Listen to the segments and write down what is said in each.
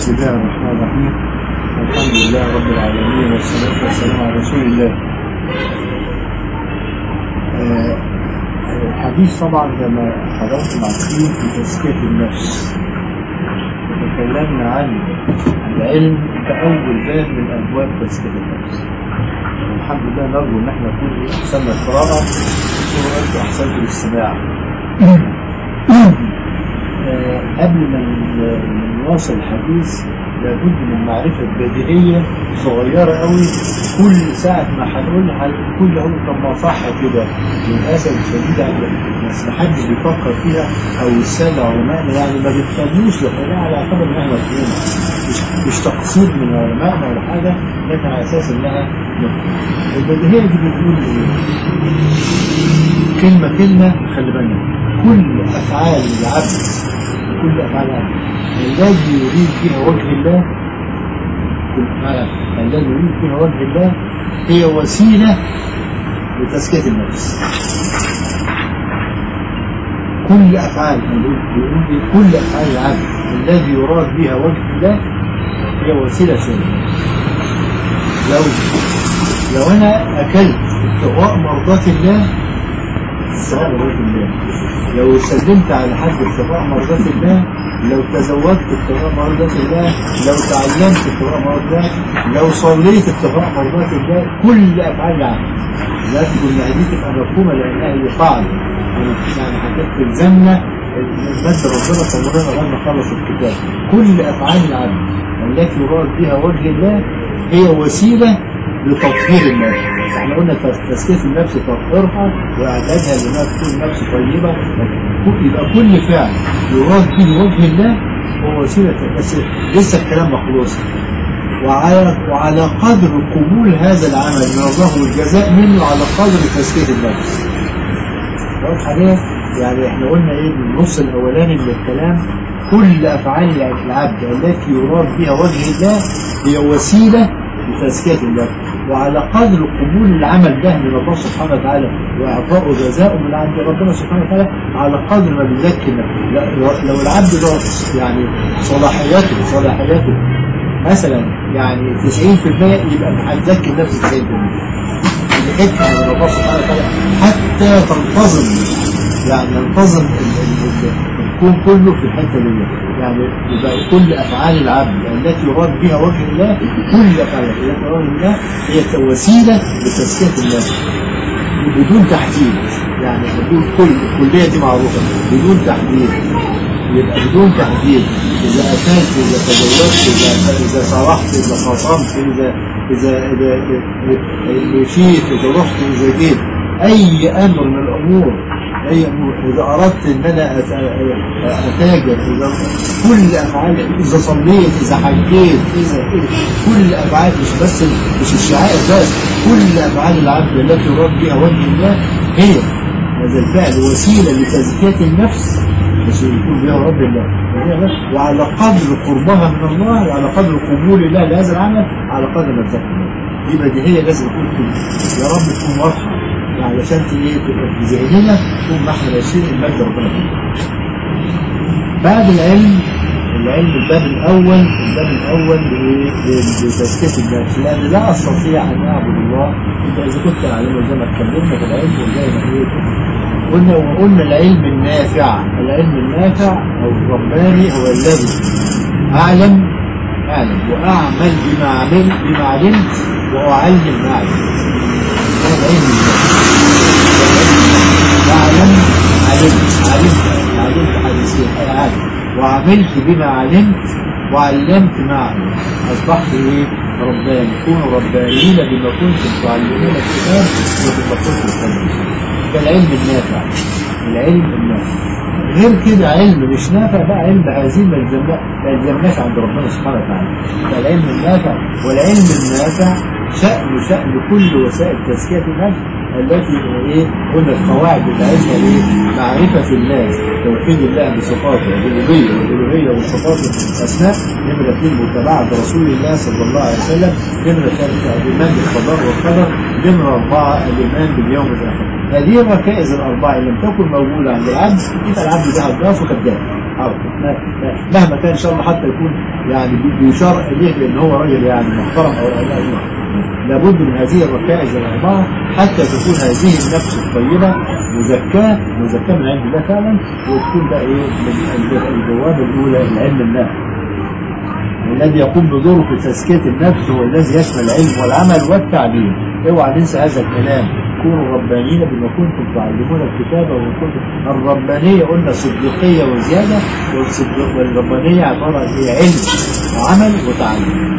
بسم الله الرحمن الرحيم الحمد لله رب العالمين والصلاة والسلام على رسول الله آه، الحديث طبعا كما حضرتم عارفين في تزكية النفس وتكلمنا عن العلم كأول باب من أبواب تزكية النفس والحمد لله نرجو إن احنا نكون أحسن القراءة وتكونوا أنتم أحسنتم الاستماع آه، قبل ما ن- نواصل الحديث لابد من معرفة بديهية صغيرة قوي كل ساعة ما هنقول هن- كل أقول طب ما صح كده للأسف الشديد يعني بس محدش بيفكر فيها أو السادة علمائنا يعني ما بيتكلموش لحالها على اعتبار إنها مفهومة مش, مش تقصير من علمائنا ولا حاجة لكن على أساس إنها مفهومة البديهية دي بتقول إيه؟ كلمة كلمة خلي بالنا كل أفعال العبد كل أفعال العبد الذي يريد بها وجه الله كل أفعال العبد الذي يريد بها وجه الله هي وسيلة لتزكية النفس كل أفعال يقول لي كل أفعال العبد الذي يراد بها وجه الله هي وسيلة شرعية لو لو أنا أكلت ابتغاء مرضات الله ابتغاء مرضات الله لو سلمت على حد ابتغاء مرضات الله لو تزوجت ابتغاء مرضات الله لو تعلمت ابتغاء مرضات الله لو صليت ابتغاء مرضات الله كل افعال العبد لازم ان دي تبقى مفهومه لانها هي قاعده يعني حاجات تلزمنا المادة ربنا صورنا لما خلص الكتاب كل افعال العبد التي يراد بها وجه الله هي وسيله لتطهير النفس احنا قلنا تزكية النفس تطهيرها واعدادها لانها تكون نفس طيبة لكن يبقى كل فعل يراد به وجه الله هو وسيلة بس لسه الكلام ما خلص وعلى وعلى قدر قبول هذا العمل من الله والجزاء منه على قدر تزكية النفس واضحة ليه؟ يعني احنا قلنا ايه النص الاولاني من الكلام كل افعال العبد التي يراد بها وجه الله هي وسيله لتزكيه النفس وعلى قدر قبول العمل ده من الله سبحانه وتعالى واعطائه جزاء من عند ربنا سبحانه وتعالى على قدر ما بيزكي النفس لا- لو لو العبد ده يعني صلاحياته صلاحياته مثلا يعني 90% يبقى هتزكي النفس 90% بحكمة من الله سبحانه وتعالى حتى تنتظم يعني ينتظم ال- ال- ال- الكون كله في الحته دي يعني يبقى كل افعال العبد التي يراد بها وجه الله كل افعال التي يراد بها وجه الله هي وسيله لتزكيه النفس بدون تحديد يعني بدون كل الكليه دي معروفه بدون تحديد يبقى بدون تحديد اذا اتيت اذا تزوجت اذا اذا صرحت اذا خاصمت اذا اذا اذا إذا مشيت اذا رحت اذا جيت اي امر من الامور اي امور اذا اردت ان انا أت- اتاجر اذا كل افعال اذا صليت اذا حجيت اذا إذا كل افعال مش بس مش الشعائر بس كل افعال العبد التي يراد بها وجه الله هي هذا الفعل وسيله لتزكيه النفس بس يكون بها رب الله وعلى قدر قربها من الله وعلى قدر قبول الله لهذا العمل على قدر ما تزكي النفس دي بديهيه لازم تكون كده يا رب تكون واضحه علشان ت- ايه تبقى في ذهننا تكون ما احنا ماشيين المجد ربنا فيه. بعد العلم العلم الباب الاول الباب الاول ل- ل- لتزكيه النفس لان لا استطيع ان اعبد الله الا اذا كنت اعلمه زي ما اتكلمنا في العلم وزي ما ايه قلنا وقلنا العلم النافع العلم النافع او الرباني هو الذي اعلم اعلم واعمل بما عمل بما علمت واعلم ما علمت هذا العلم النافع واعلم علمت علمت علمت حديثين اي عالم وعملت بما علمت وعلمت ما علمت اصبحت ايه رباني كونوا ربانيين بما كنتم تعلمون الكتاب وبما كنتم تدرسون ده العلم النافع العلم النافع غير كده علم مش نافع بقى علم هذه ما يلزمنا- ما يلزمناش عند ربنا سبحانه وتعالى فالعلم النافع والعلم النافع شأن شأن كل وسائل تزكية النفس التي ايه قلنا القواعد بتاعتها ايه معرفة الله توحيد الله بصفاته الألوهية والألوهية والصفات الأسماء نمرة اثنين متابعة رسول الله صلى الله عليه وسلم نمرة ثلاثة الإيمان بالقضاء والقدر نمرة أربعة الإيمان باليوم الآخر هذه الركائز الأربعة إن لم تكن موجودة عند العبد يبقى العبد ده هجاص وكذاب على طول. مهما كان ان شاء الله حتى يكون يعني بيشار اليه بان هو راجل يعني محترم او لا اله الا الله لابد من هذه الركائز الاربعه حتى تكون هذه النفس الطيبه مزكاه مزكاه من عند الله فعلا وتكون بقى ايه من البوابه الاولى العلم النافع والذي يقوم بدوره في تزكيه النفس هو الذي يشمل العلم والعمل والتعليم اوعى ننسى هذا الكلام كونوا ربانيين بما كنتم تعلمون الكتاب وكنتم الربانيه قلنا صديقيه وزياده والصديق والربانيه عباره عن ايه علم وعمل وتعليم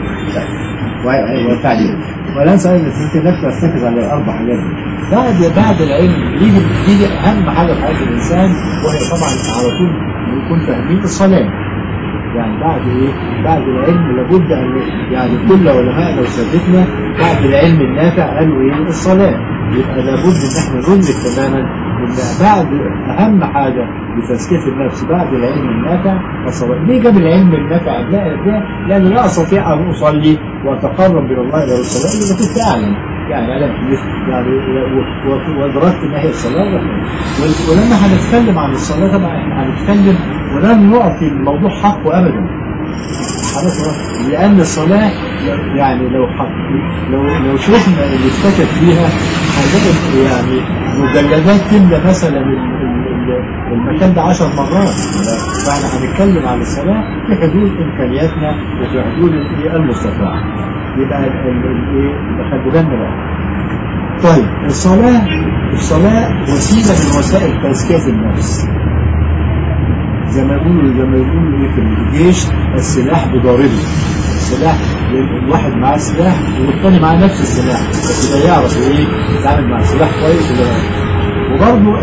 وتعليم ولا انسى انت انك تركز على الاربع حاجات دي بعد بعد العلم يجي يجي اهم حاجه في حياه الانسان وهي طبعا على طول يكون فاهمين الصلاه يعني بعد ايه بعد العلم لابد ان يعني كل علماء لو سددنا بعد العلم النافع قالوا ايه الصلاه يبقى لابد ان احنا ندرك تماما ان بعد اهم حاجه لتزكيه النفس بعد العلم النافع الصلاه ليه جاب العلم النافع لا لا لان لا استطيع ان اصلي واتقرب الى الله الى الصلاه اذا كنت اعلم يعني انا يعني وادركت ان هي الصلاه ولما هنتكلم عن الصلاه طبعا احنا هنتكلم ولن نعطي الموضوع حقه ابدا لان الصلاه يعني لو حق لو لو شفنا اللي افتكت فيها هنلاقي يعني مجلدات تملى مثلا المكان ده 10 مرات فاحنا هنتكلم عن الصلاه في حدود امكانياتنا وفي حدود المستطاع يبقى الايه خلي بالنا بقى طيب الصلاه الصلاه وسيله من وسائل تزكيه النفس زي ما يقولوا زي ما يقولوا ايه في الجيش السلاح بضاربه السلاح الواحد معاه سلاح والتاني معاه نفس السلاح بس ده يعرف ايه يتعامل مع السلاح كويس ولا وبرضه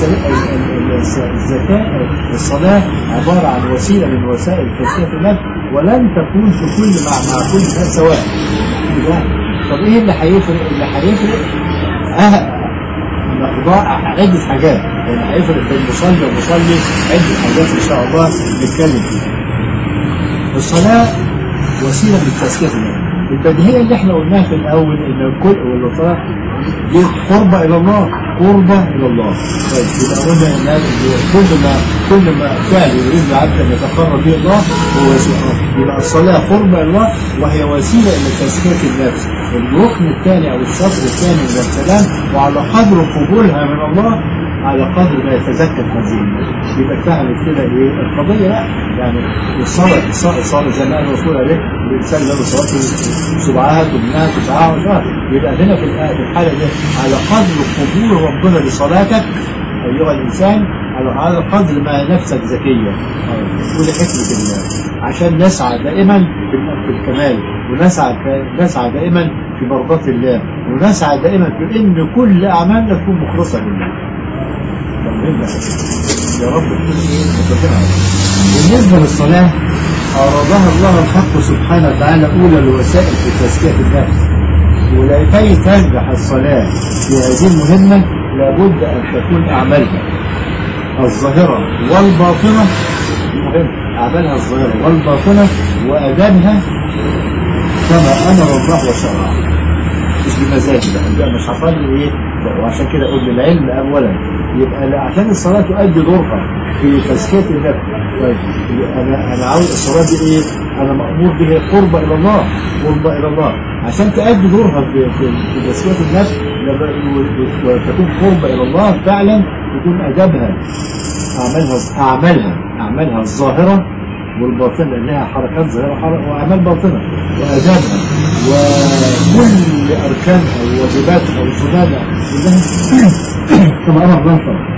الزكاة الصلاة عبارة عن وسيلة من وسائل تزكية النفس ولن تكون في كل مع, مع كل الناس سواء طب ايه اللي هيفرق؟ اللي هيفرق أه مقدار عدة حاجات يعني هيفرق بين المصلي والمصلي عدة حاجات إن شاء الله نتكلم فيها. الصلاة وسيلة للتزكية النفس. البديهية اللي احنا قلناها في الأول إن الكل والصلاة دي قربة إلى الله قربة إلى الله. طيب يبقى قلنا إن كل ما كل ما فعل يريد العبد أن يتقرب به الله هو وسيلة. يبقى الصلاة قربة إلى الله وهي وسيلة إلى تزكية النفس. الركن الثاني أو الشطر الثاني من الكلام وعلى قدر قبولها من الله على قدر ما يتزكى هذه يبقى فهمت كده ايه القضيه لا يعني الصلاه الصلاه الصلاه زي ما قال الرسول عليه الانسان له صلاته سبعها ثمنها تسعها وشهر يبقى هنا في الحاله دي على قدر قبول ربنا لصلاتك ايها الانسان على قدر ما نفسك ذكيه ودي حكمه الله عشان نسعى دائما في الكمال ونسعى نسعى دائما في مرضاة الله ونسعى دائما في ان كل اعمالنا تكون مخلصه لله يا رب بالنسبه للصلاه أرادها الله الحق سبحانه وتعالى أولى الوسائل في تزكية النفس ولكي تنجح الصلاة في هذه المهمة لابد أن تكون أعمالها الظاهرة والباطنة مهم أعمالها الظاهرة والباطنة وأدابها كما أمر الله وشرع مش بمزاج بقى مش هصلي إيه وعشان كده أقول للعلم أولا يبقى عشان الصلاة تؤدي دورها في تزكية النفس طيب أنا أنا عاوز الصلاة دي إيه؟ أنا مأمور بها قربة إلى الله قربة إلى الله عشان تؤدي دورها في في في تزكية النفس وتكون قربة إلى الله فعلا يكون أدبها أعمالها أعمالها أعمالها الظاهرة والباطنة لأنها حركات ظاهرة وأعمال باطنة وأدابها وكل أركانها وواجباتها وسنانها كلها كما أمر الله طبعا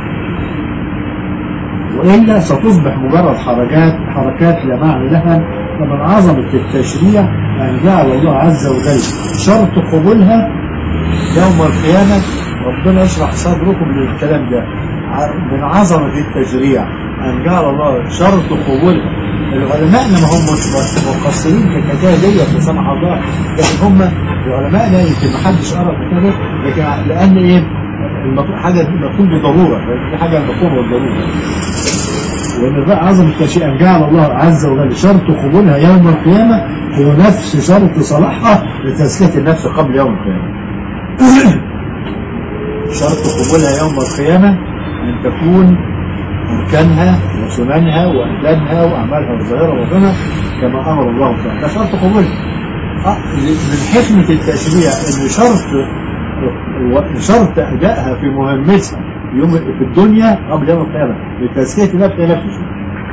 وإلا ستصبح مجرد حركات حركات لا معنى لها ومن عظمة التشريع أن جعل الله عز وجل شرط قبولها يوم القيامة ربنا يشرح صدركم للكلام ده من عظمة التشريع أن جعل الله شرط قبولها العلماء ما هم مش مقصرين في الحكايه ديت لسمح الله لكن هم العلماء لا يمكن ما حدش قرا الحكايه لكن لان ايه حاجه مفهوم بضروره دي حاجه مفهوم بالضروره وان بقى عظم التشريع ان جعل الله عز وجل شرط قبولها يوم القيامه هو نفس شرط صلاحها لتزكيه النفس قبل يوم القيامه شرط قبولها يوم القيامه ان تكون أركانها وسننها وأدابها وأعمالها الظاهرة وباطنة كما أمر الله تعالى ده شرط قبولها آه، من حكمة التشريع إن شرط شرط أدائها في مهمتها يوم في الدنيا قبل يوم القيامة لتزكية النفس نفسه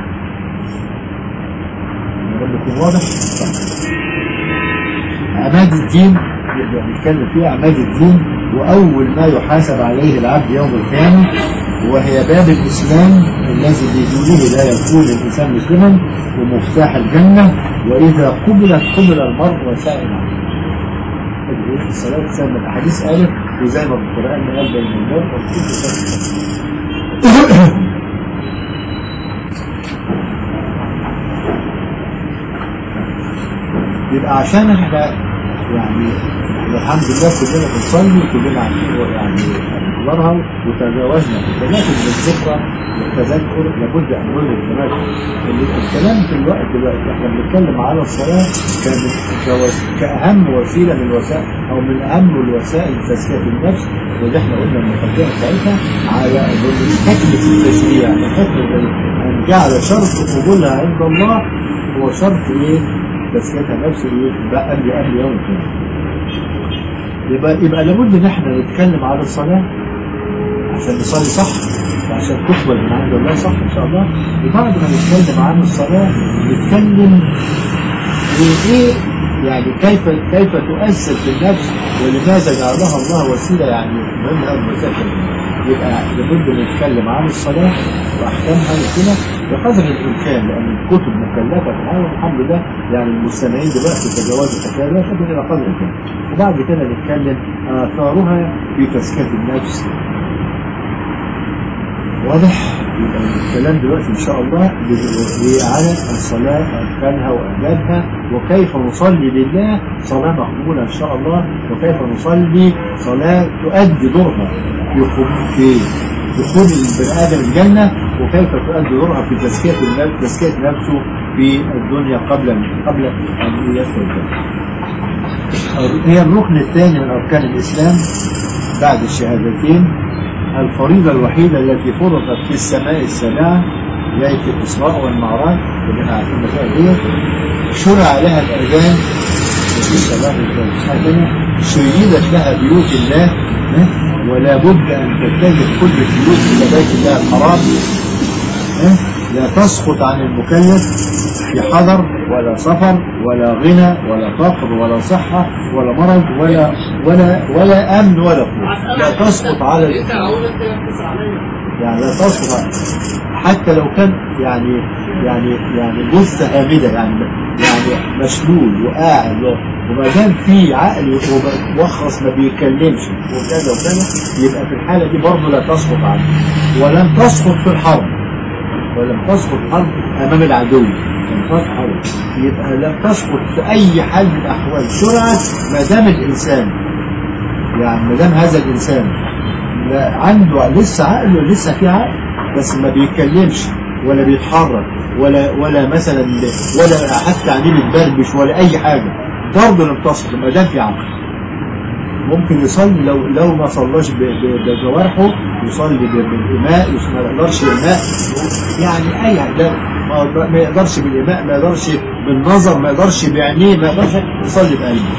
يكون واضح عماد الدين يبقى نتكلم فيها عماد الدين وأول ما يحاسب عليه العبد يوم القيامة وهي باب الإسلام الذي بدونه لا يكون الإنسان مسلما ومفتاح الجنة وإذا قبلت قبل المرء وسائل عنه الصلاة سنة الأحاديث قالت وزي ما بالقرآن قال بين المرء والكل يبقى عشان احنا يعني الحمد لله كلنا بنصلي وكلنا عارفين يعني نحضرها وتجاوزنا ولكن بالذكرى والتذكر لابد ان نولد كمان الكلام في الوقت دلوقتي احنا بنتكلم على الصلاه كاهم وسيله من الوسائل او من اهم الوسائل تزكيه النفس وده احنا قلنا المقدمه بتاعتها على حكمه التشريع حكمه ان جعل شرط قبولها عند الله هو شرط ايه؟ تزكيتها نفس ايه؟ بقى قبل قبل يوم القيامه يبقى يبقى لابد ان احنا نتكلم على الصلاه عشان نصلي صح وعشان تقبل من عند الله صح ان شاء الله وبعد ما نتكلم عن الصلاه نتكلم ايه يعني كيف كيف تؤثر في النفس ولماذا جعلها الله وسيله يعني مهمه قوي وسيله يبقى لابد نتكلم عن الصلاه واحكامها وكده بقدر الامكان لان الكتب مكلفه في العالم الحمد لله يعني المستمعين دلوقتي تجاوزوا الحكايه دي فبن الى قدر الامكان وبعد كده نتكلم اثارها في تزكيه النفس واضح يبقى الكلام دلوقتي ان شاء الله على الصلاه اركانها وادابها وكيف نصلي لله صلاه مقبوله ان شاء الله وكيف نصلي صلاه تؤدي دورها في دخول البني ادم الجنه وكيف تؤدي دورها في تزكيه النفس تزكيه نفسه في الدنيا قبل قبل ان يدخل الجنه. هي الركن الثاني من اركان الاسلام بعد الشهادتين الفريضة الوحيدة التي فرضت في السماء السابعة ليلة الإسراء والمعراج كلنا عارفين فيها دي شرع لها الأذان وفي صلاة الفجر شيدت لها بيوت الله ولا بد أن تتجه كل البيوت إلى بيت الله الحرام لا تسقط عن المكلف في حضر ولا سفر ولا غنى ولا فقر ولا صحة ولا مرض ولا ولا ولا أمن ولا قوة لا تسقط على يعني لا تسقط حتى لو كان يعني يعني يعني جثة هامدة يعني يعني مشلول وقاعد وما دام في عقل ومخص ما بيتكلمش وكذا وكذا يبقى في الحالة دي برضه لا تسقط عنه ولن تسقط في الحرب ولم تسقط حرب امام العدو لم تسقط يبقى لم تسقط في اي حال من الاحوال سرعه ما دام الانسان يعني ما دام هذا الانسان لا عنده لسه عقل ولسه في عقل بس ما بيتكلمش ولا بيتحرك ولا ولا مثلا ولا حتى عينيه بتبربش ولا اي حاجه برضه لم تسقط ما دام في عقل ممكن يصلي لو لو ما صلاش بجوارحه يصلي بالإماء ما يقدرش إماء يعني أي ده ما يقدرش بالإماء ما يقدرش بالنظر ما يقدرش بعينيه ما يقدرش يصلي بقلبه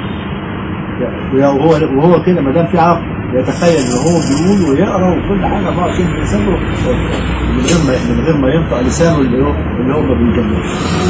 وهو وهو كده ما دام في عقل يتخيل ان هو بيقول ويقرا وكل حاجه 24 في لسانه من غير ما من غير ما ينطق لسانه اللي هو اللي هو ما بيتكلمش.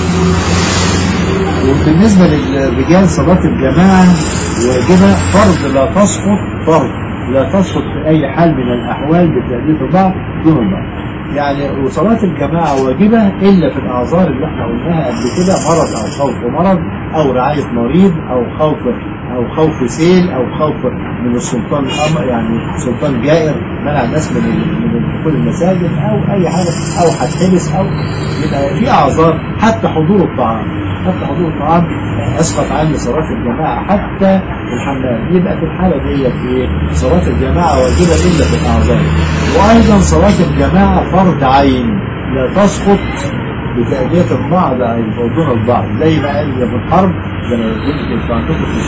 وبالنسبه للرجال صلاه الجماعه واجبه فرض لا تسقط فرض لا تسقط في اي حال من الاحوال بتأدية البعض دون البعض. يعني وصلاة الجماعة واجبة إلا في الأعذار اللي احنا قلناها قبل كده مرض أو خوف مرض أو رعاية مريض أو خوف أو خوف سيل أو خوف من السلطان يعني سلطان جائر منع الناس من من دخول المساجد أو أي حاجة أو هتحبس أو يبقى في أعذار حتى حضور الطعام حتى حضور الطعام أسقط عني صلاة الجماعة حتى الحمام يبقى في الحالة ديت إيه صلاة الجماعة واجبة إلا في الأعذار وأيضا صلاة الجماعة فرض عين لا تسقط بتأدية البعض أو دون البعض زي ما قال في الحرب زي ما كنت عندكم في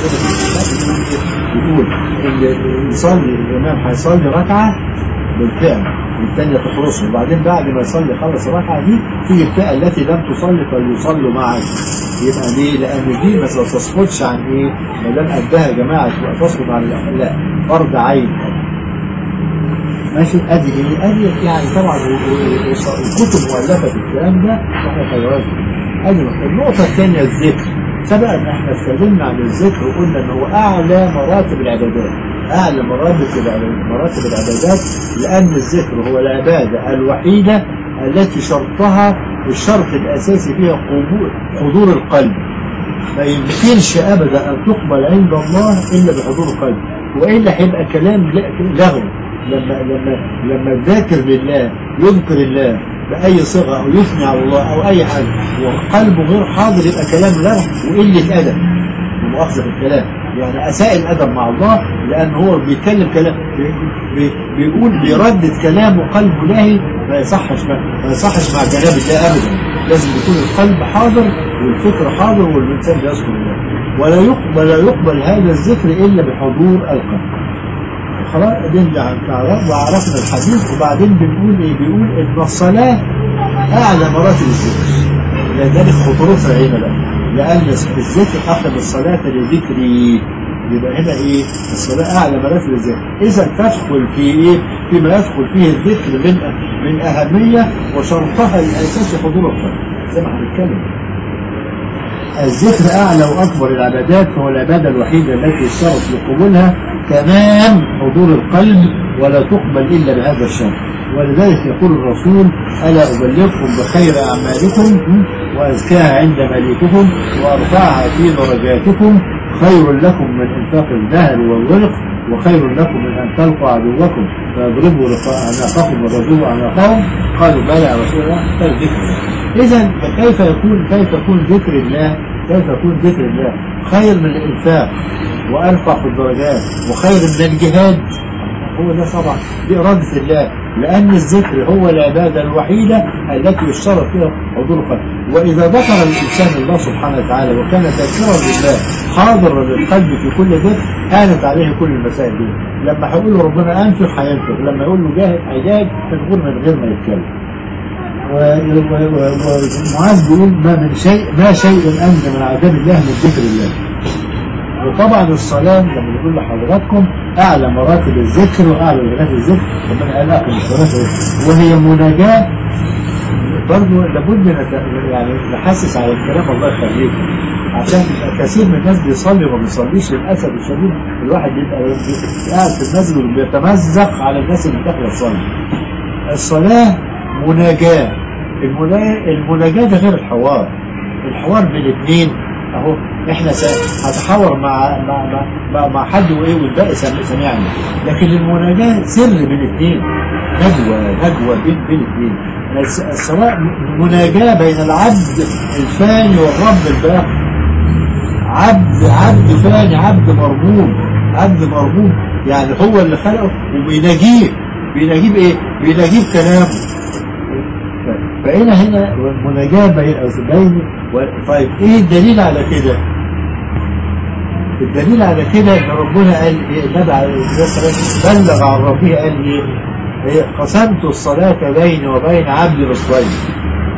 الشغل بيقول إن يصلي الإمام هيصلي ركعة بالفعل والثانيه تخلصه وبعدين بعد ما يصلي خلص الركعه دي تيجي الفئه التي لم تصلي فليصلوا معك يبقى ليه؟ لان دي ما تسقطش عن ايه؟ ما دام قدها يا جماعه تبقى تسقط عن ال- لا فرض عين ماشي ادي ايه؟ ادي يعني طبعا و- و- و- الكتب مؤلفه في الكلام ده واحنا خيرات ادي النقطه الثانيه الذكر سبق ان احنا اتكلمنا عن الذكر وقلنا ان هو اعلى مراتب العبادات اعلى مراتب العبادات مراتب العبادات لان الذكر هو العباده الوحيده التي شرطها الشرط الاساسي فيها قبول حضور القلب ما يمكنش ابدا ان تقبل عند الله الا بحضور القلب والا هيبقى كلام ل- لغو لما لما لما الذاكر لله يذكر الله باي صيغه او يثني على الله او اي حاجه وقلبه غير حاضر يبقى كلام لغو وقله ادب ومؤاخذه في الكلام يعني اساء الادب مع الله لان هو بيتكلم كلام بي بي بيقول بيردد كلام وقلبه لاهي ما يصحش ما ما يصحش مع جناب الله ابدا لازم يكون القلب حاضر والفكر حاضر والانسان بيذكر الله ولا يقبل ولا يقبل هذا الذكر الا بحضور القلب خلاص دي تعرف وعرفنا الحديث وبعدين بنقول ايه بيقول ان الصلاه اعلى مراتب الذكر لذلك خطورتها هنا بقى لان الذكر اخذ الصلاه لذكري يبقى هنا ايه الصلاه اعلى مراتب الذكر اذا تدخل في ايه فيما يدخل فيه الذكر من من اهميه وشرطها الاساسي حضور القلب زي ما هنتكلم الذكر أعلى وأكبر العبادات فهو العبادة الوحيدة التي اشترط لقبولها تمام حضور القلب ولا تقبل إلا بهذا الشرط ولذلك يقول الرسول ألا أبلغكم بخير أعمالكم وأزكاها عند مليككم وأرفعها في درجاتكم خير لكم من إنفاق الذهب والورق وخير لكم من أن تلقوا عدوكم فيضربوا أعناقكم وتضربوا أعناقهم قالوا بلى يا رسول الله فالذكر إذا كيف يكون كيف يكون ذكر الله كيف يكون ذكر الله خير من الإنفاق وأرفع في الدرجات وخير من الجهاد هو ده طبعا دي إرادة الله لأن الذكر هو العبادة الوحيدة التي يشترط فيها حضور القلب وإذا ذكر الإنسان الله سبحانه وتعالى وكان ذاكرا لله حاضرا للقلب في كل ذكر هانت عليه كل المسائل دي لما هيقول له ربنا أنفق هينفق لما يقول له جاهد هيجاهد من غير من غير ما يتكلم ومعاذ بيقول ما من شيء ما شيء أنجى من عذاب الله من ذكر الله وطبعا الصلاة لما بنقول لحضراتكم أعلى مراتب الذكر وأعلى درجات الذكر ربنا قال أقم الصلاة وهي مناجاة برضه لابد نت- يعني نحسس على الكلام الله يخليك عشان كثير من الناس بيصلي وما بيصليش للاسف الشديد الواحد بيبقى بي- قاعد في المسجد وبيتمزق على الناس اللي داخله تصلي الصلاه مناجاه المنا- المناجاه ده غير الحوار الحوار بين الاثنين اهو احنا س- هتحاور مع مع مع, مع, مع حد وايه والباقي سم- سمعني لكن المناجاه سر بين الاثنين ندوه ندوه بين بين الاثنين الس- الصلاه مناجاه بين العبد الفاني والرب الباقي عبد عبد فاني عبد مرموم عبد مرموم يعني هو اللي خلقه وبيناجيه بيناجيه بايه؟ بيناجيه بكلامه فهنا هنا مناجاة بين بين و- طيب ايه الدليل على كده؟ الدليل على كده ان ربنا قال ايه النبي عليه الصلاه والسلام بلغ عن ربه قال ايه؟ إيه؟ قسمت الصلاة بيني وبين عبدي نصفين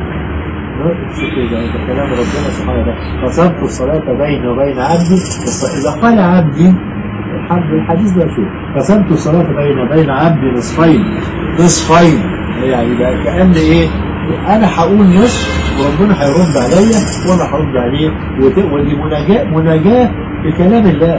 ده كلام ربنا سبحانه وتعالى قسمت الصلاة بيني وبين عبدي نصفين. إذا قال عبدي الحمد الحديث ده شو قسمت الصلاة بيني وبين عبدي نصفين نصفين يعني بقى كأن إيه أنا هقول نصف وربنا هيرد عليا وأنا هرد عليه وت- ودي مناجاة مناجاة بكلام الله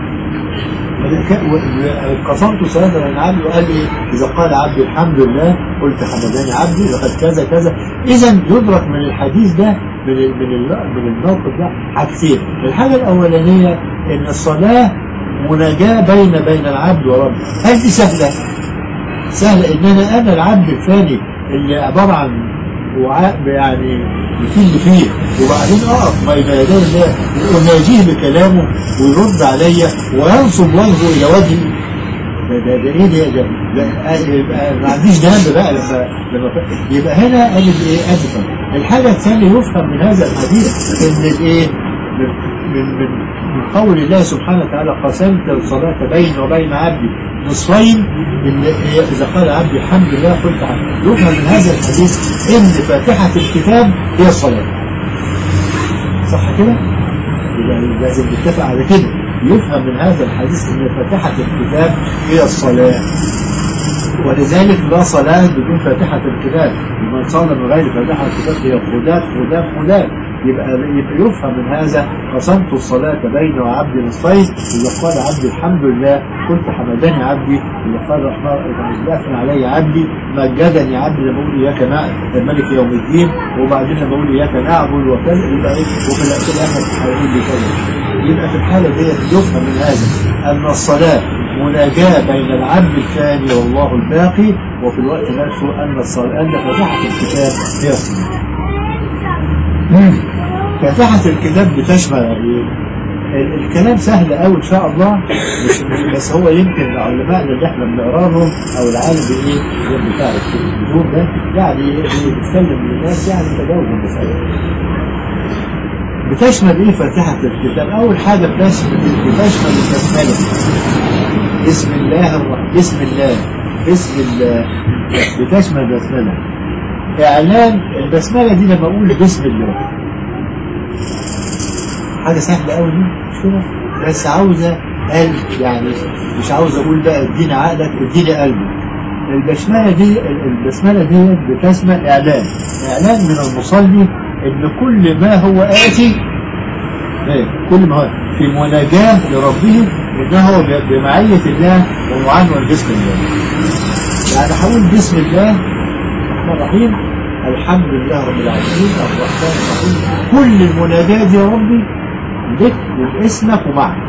قسمت صلاة بين عبدي وقال ايه اذا قال عبدي الحمد لله قلت حمداني عبدي لقد كذا كذا اذا يدرك من الحديث ده من ال من ال من الموقف ده حاجتين الحاجه الاولانيه ان الصلاه مناجاه بين بين العبد وربه هل دي سهله؟ سهله ان انا انا العبد الثاني اللي عباره عن وعاء يعني يفل فيه وبعدين اقف بين يدي الله واناجيه بكلامه ويرد عليا وينصب وجهه الى وجهي ده ده ده ايه ده ده, ده يبقى ما عنديش ذنب بقى لما لما ف- يبقى هنا قال ايه افهم الحاجه الثانيه يفهم من هذا الحديث ان الايه من من من من قول الله سبحانه وتعالى قسمت الصلاة بيني وبين عبدي نصفين اللي هي إذا قال عبدي الحمد لله قلت عبد يفهم من هذا الحديث إن فاتحة الكتاب هي الصلاة صح كده؟ يبقى لازم نتفق على كده يفهم من هذا الحديث ان فاتحة الكتاب هي الصلاة ولذلك لا صلاة بدون فاتحة الكتاب من صلى من غير فاتحة الكتاب هي خدات خدات خدات يبقى يبقى يفهم من هذا قسمت الصلاة بيني وعبدي نصفين إذا قال عبدي الحمد لله قلت حمدني عبدي إذا قال الرحمن أثنى علي عبدي مجدني عبدي لما أقول إياك نعبد الملك يوم الدين وبعدين لما أقول إياك نعبد وكذا يبقى إيه وفي الآخر هيقول لي كذا يبقى في الحالة دي يفهم من هذا أن الصلاة مناجاة بين العبد الثاني والله الباقي وفي الوقت نفسه أن الصلاة أن فاتحة الكتاب هي الصلاة فاتحة الكتاب بتشمل يعني الكلام سهل قوي ان شاء الله مش بس هو يمكن علمائنا اللي احنا بنقراهم او العالم بايه اللي بتاع الجمهور ده يعني بيتكلم للناس يعني تجاوز المسألة بتشمل ايه فاتحة الكتاب اول حاجة بتشمل بتشمل البسملة بسم الله الرحمن بسم الله بسم الله بتشمل البسملة اعلان البسملة دي لما اقول بسم الله حاجة سهلة قوي دي مش كده بس عاوزة قلب يعني مش عاوز اقول بقى اديني عقلك اديني قلبك البسملة دي البسملة دي بتشمل اعلان اعلان من المصلي ان كل ما هو آتي كل ما هو في مناجاة لربه انه بمعية الله ومعنون بسم الله يعني هقول بسم الله الرحمن الرحيم الحمد لله رب العالمين الرحمن الرحيم كل المناجاة دي يا ربي بك وباسمك ومعك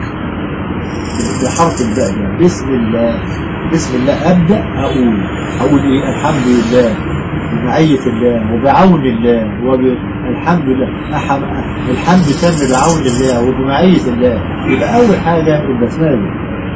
بحرف الباء يعني بسم الله بسم الله ابدا اقول اقول ايه الحمد لله بمعية الله وبعون الله والحمد لله أحم... الحمد تم بعون الله وبمعية الله يبقى أول حاجة البسملة دي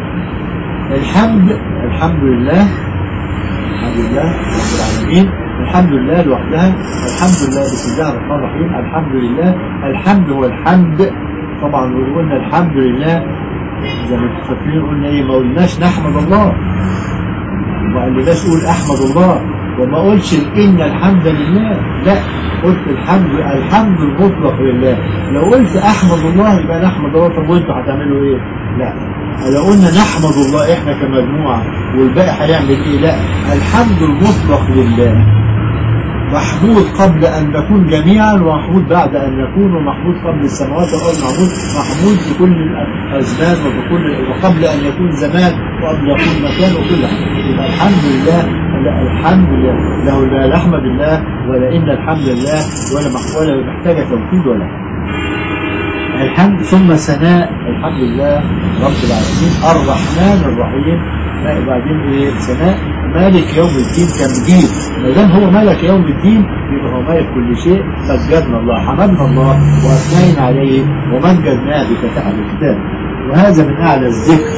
الحمد الحمد لله الحمد لله رب العالمين الحمد لله لوحدها الحمد لله بسم الله الرحمن الرحيم الحمد لله الحمد هو الحمد طبعا قلنا الحمد لله زي ما فاكرين قلنا ايه ما قلناش نحمد الله وما قلناش قول احمد الله وما قلتش ان الحمد لله لا قلت الحمد الحمد المطلق لله لو قلت احمد الله يبقى نحمد الله طب وانتوا هتعملوا ايه لا لو قلنا نحمد الله احنا كمجموعه والباقي هيعمل ايه لا الحمد المطلق لله محمود قبل أن نكون جميعا ومحمود بعد أن نكون ومحمود قبل السماوات والأرض محمود محمود في كل الأزمان وفي كل وقبل أن يكون زمان وقبل يكون مكان وكل حاجة يبقى الحمد لله لا الحمد لله له لا نحمد الله ولا إن الحمد لله ولا ولا محتاجة توكيد ولا الحمد ثم ثناء الحمد لله رب العالمين الرحمن الرحيم وبعدين ايه ثناء مالك يوم الدين تمجيد ما دام هو ملك يوم الدين يبقى هو مالك كل شيء مجدنا الله حمدنا الله واثنينا عليه ومجدناه بفتح الكتاب وهذا من اعلى الذكر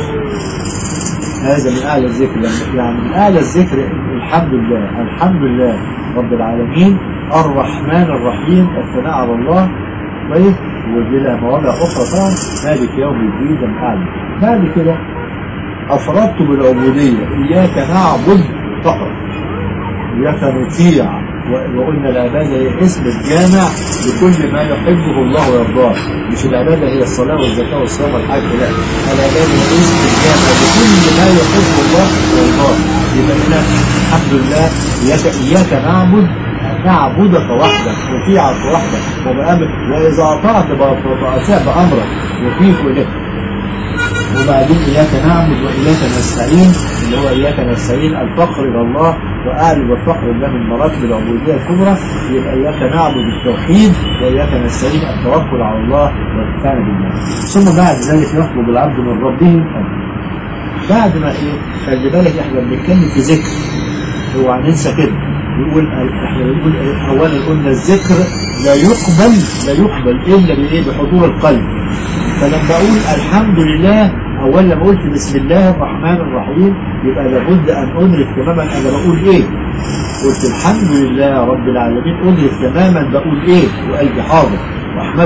هذا من اعلى الذكر يعني من اعلى الذكر الحمد لله الحمد لله رب العالمين الرحمن الرحيم الثناء على الله كويس وبلا مواضع اخرى طبعا مالك يوم الدين ده من اعلى بعد كده أفردت بالعبودية إياك نعبد فقط إياك نطيع وقلنا العبادة هي اسم الجامع لكل ما يحبه الله ويرضاه مش العبادة هي الصلاة والزكاة والصلاة والحج لا العبادة هي اسم الجامع لكل ما يحبه الله ويرضاه يبقى هنا الحمد لله إياك, إياك نعبد نعبدك وحدك نطيعك وحدك وبأمر وإذا أطعت بأطاعت بأمرك وفيك ولك وبعدين إياك نعبد وإياك نستعين اللي هو إياك نستعين الفقر إلى الله وأعلى بالفقر ده من مراتب العبودية الكبرى يبقى إياك نعبد التوحيد وإياك نستعين التوكل على الله والاستعانة بالله ثم بعد ذلك يطلب العبد من ربه بعد ما إيه خلي بالك إحنا بنتكلم في ذكر هو هننسى كده يقول احنا بنقول اولا قلنا الذكر لا يقبل لا يقبل الا بايه بحضور القلب فلما اقول الحمد لله اولا لما قلت بسم الله الرحمن الرحيم يبقى لابد ان ادرك تماما انا بقول ايه قلت الحمد لله رب العالمين ادرك تماما بقول ايه وقلبي حاضر واحمده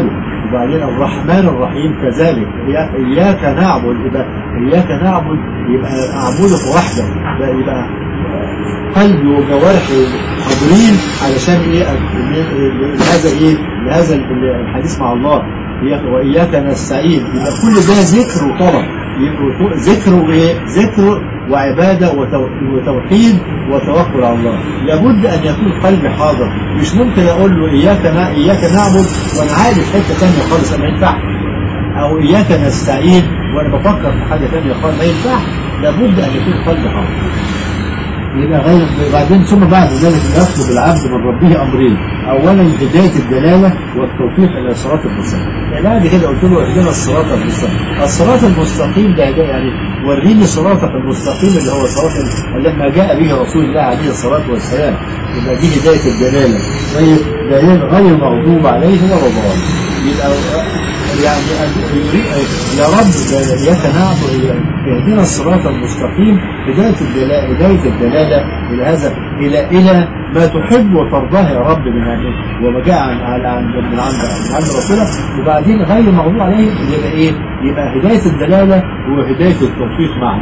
وبعدين الرحمن الرحيم كذلك إيا- إياك نعبد يبقى إياك نعبد يبقى أعبدك وحدك يبقى, يبقى قلبي وجوارحي حاضرين علشان إيه لهذا إيه لهذا الحديث مع الله إياك- وإياك نستعين يبقى كل ده ذكر وطلب يبقى ذكر وإيه ذكر وعبادة وتو- وتوحيد وتوكل على الله لابد أن يكون قلبي حاضر مش ممكن أقول له إياك نا... إياك نعبد وأنا عارف حتة ثانية خالص ما ينفعش أو إياك نستعين وأنا بفكر في حاجة ثانية خالص ما ينفعش لابد أن يكون قلبي حاضر يبقى غير بعدين ثم بعد ذلك يطلب العبد من ربه امرين اولا هدايه الدلاله والتوفيق الى الصراط المستقيم يعني بعد كده قلت له اهدنا الصراط المستقيم الصراط المستقيم ده ده يعني وريني صراطك المستقيم اللي هو صراط ال- لما جاء به رسول الله عليه الصلاه والسلام يبقى دي هدايه الدلاله غير غير غير مغضوب عليه ولا ضال يبقى يعني يريد- يا رب اياك نعبد اهدنا الصراط المستقيم هدايه الدلاله هدايه الدلاله الى هذا الى الى ما تحب وترضاه يا رب من عند وما جاء عن عن عن من عند من عند رسولك وبعدين غير مغضوب عليه يبقى ايه؟ يبقى هدايه الدلاله وهدايه التوفيق معا.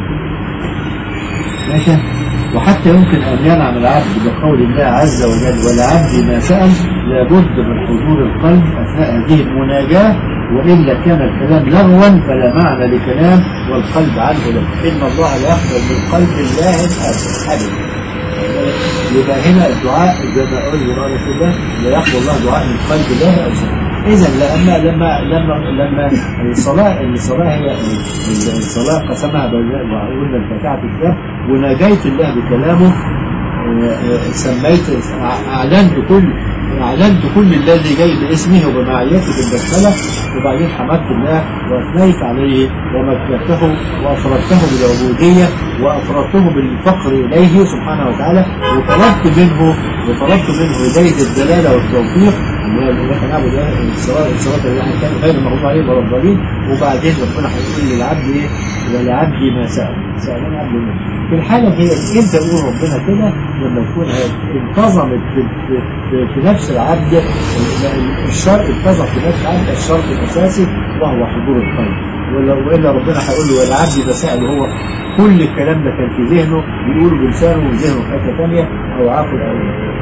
ماشي وحتى يمكن أن ينعم العبد بقول الله عز وجل ولعبد ما سأل لابد من حضور القلب أثناء هذه المناجاة وإلا كان الكلام لغوا فلا معنى لكلام والقلب عنه له إن الله لا يقبل من قلب الله أبدا يبقى هنا الدعاء زي ما قال قال كده لا يقبل الله دعاء من قلب الله أبدا إذا لما لما لما لما الصلاة الصلاة هي الصلاة قسمها بين- وقلنا الفتاة في الكتاب وناجيت الله بكلامه آه، آه، سميت أعلنت كل أعلنت كل الذي جاي باسمه وبمعيته بالبسملة وبعدين حمدت الله وأثنيت عليه ومجدته وأفردته بالعبودية وأفردته بالفقر إليه سبحانه وتعالى وطلبت منه وطلبت منه هداية الدلالة والتوفيق اللي هي اللي احنا نعبد الصلاة الصلاة اللي احنا كان غير المغضوب عليهم ولا الضالين وبعدين ربنا هيقول للعبد ايه؟ ولعبدي ما سأل سألني عبد الله في الحالة هي امتى يقول ربنا كده لما يكون انتظمت في, في, في, في نفس العبد الشرط انتظم في نفس العبد الشرط الأساسي وهو حضور القلب ولو والا ربنا هيقول له والعبد ده سأل هو كل الكلام ده كان في ذهنه بيقوله بلسانه وذهنه في حته ثانيه او عقل او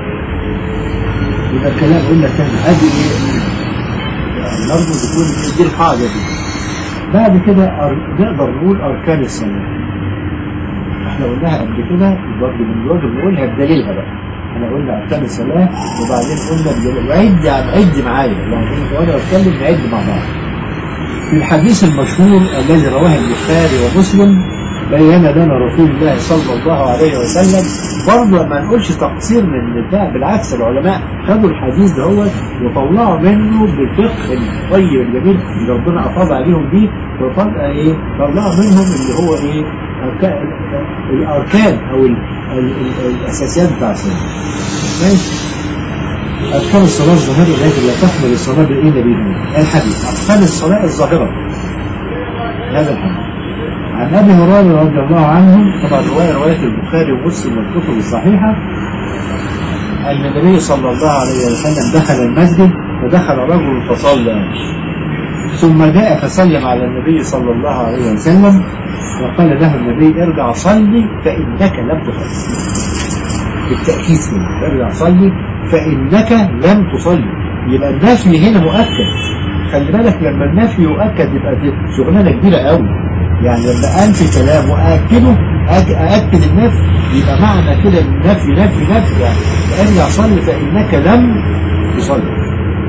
يبقى الكلام قلنا كان هذه ايه؟ يعني برضه بتكون دي القاعده دي بعد كده أر- نقدر نقول اركان الصلاه احنا قلناها قبل كده برضه من الواجب نقولها بدليلها بقى احنا قلنا اركان الصلاه وبعدين قلنا بدليل وعد يعني عد معايا يعني وانا بتكلم نعد مع بعض في الحديث المشهور الذي رواه البخاري ومسلم بين لنا رسول الله صلى الله عليه وسلم برضه ما نقولش تقصير من البتاع بالعكس العلماء خدوا الحديث ده هو وطلعوا منه بالفقه الطيب الجميل اللي ربنا افاض عليهم بيه وطلع ايه طلعوا منهم اللي هو ايه أركان الاركان او ال ال ال الاساسيات بتاع الصلاه ماشي أركان الصلاة الظاهرة التي لا تحمل الصلاة إلا بإذنه الحديث أركان الصلاة الظاهرة هذا الحديث عن أبي هريرة رضي الله عنه طبعا رواية رواية البخاري ومسلم والكتب الصحيحة أن النبي صلى الله عليه وسلم دخل المسجد فدخل رجل فصلى ثم جاء فسلم على النبي صلى الله عليه وسلم وقال له النبي ارجع صلي فإنك لم تصلي بالتأكيد كده ارجع صلي فإنك لم تصلي يبقى النفي هنا مؤكد خلي بالك لما النفي يؤكد يبقى دي شغلانة كبيرة قوي يعني لما أنفي كلام وأأكده أك- أأكد النفي يبقى معنى كده النفي نفي نفي يعني ارجع صلي فإنك لم تصلي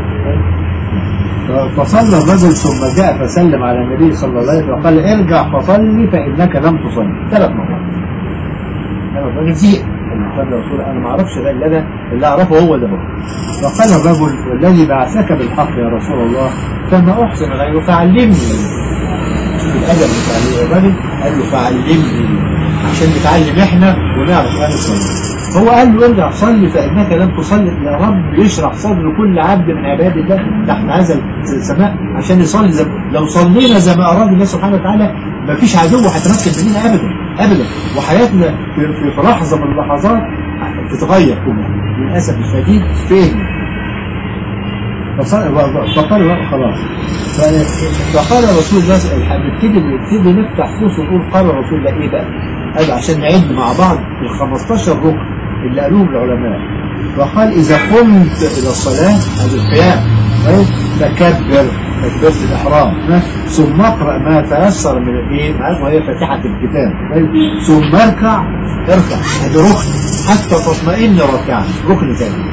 فصلى الرجل ثم جاء فسلم على النبي صلى الله عليه وسلم وقال ارجع فصلي فإنك لم تصلي ثلاث مرات أنا الراجل زهق قال الرسول انا ما اعرفش غير اللي انا اللي اعرفه هو ده هو فقال الرجل والذي بعثك بالحق يا رسول الله فما احسن غيره فعلمني الادب بتاع الراجل قال له فعلمني عشان نتعلم احنا ونعرف اهل الصلاه هو قال له ارجع صلي فانك لم تصلي يا رب يشرح صدر كل عبد من عباد الله تحت هذا السماء عشان يصلي زي لو صلينا زي ما اراد الله سبحانه وتعالى ما فيش عدو هيتمكن مننا ابدا ابدا وحياتنا في, في, في لحظه من اللحظات تتغير كلها للاسف الشديد فهم فص- فقال لا خلاص ف- فقال رسول الله هنبتدي نبتدي نفتح فوس ونقول قال رسول الله ايه بقى؟ قال عشان نعد مع بعض ال 15 ركن اللي قالوهم العلماء فقال اذا قمت الى الصلاه هذا القيام طيب؟ فكبر تكبيرة الإحرام ها؟ ثم اقرأ ما تيسر من الإيه؟ عارف وهي فاتحة الكتاب طيب؟ ثم اركع اركع هذا ركن حتى تطمئن راكعا ركن ثاني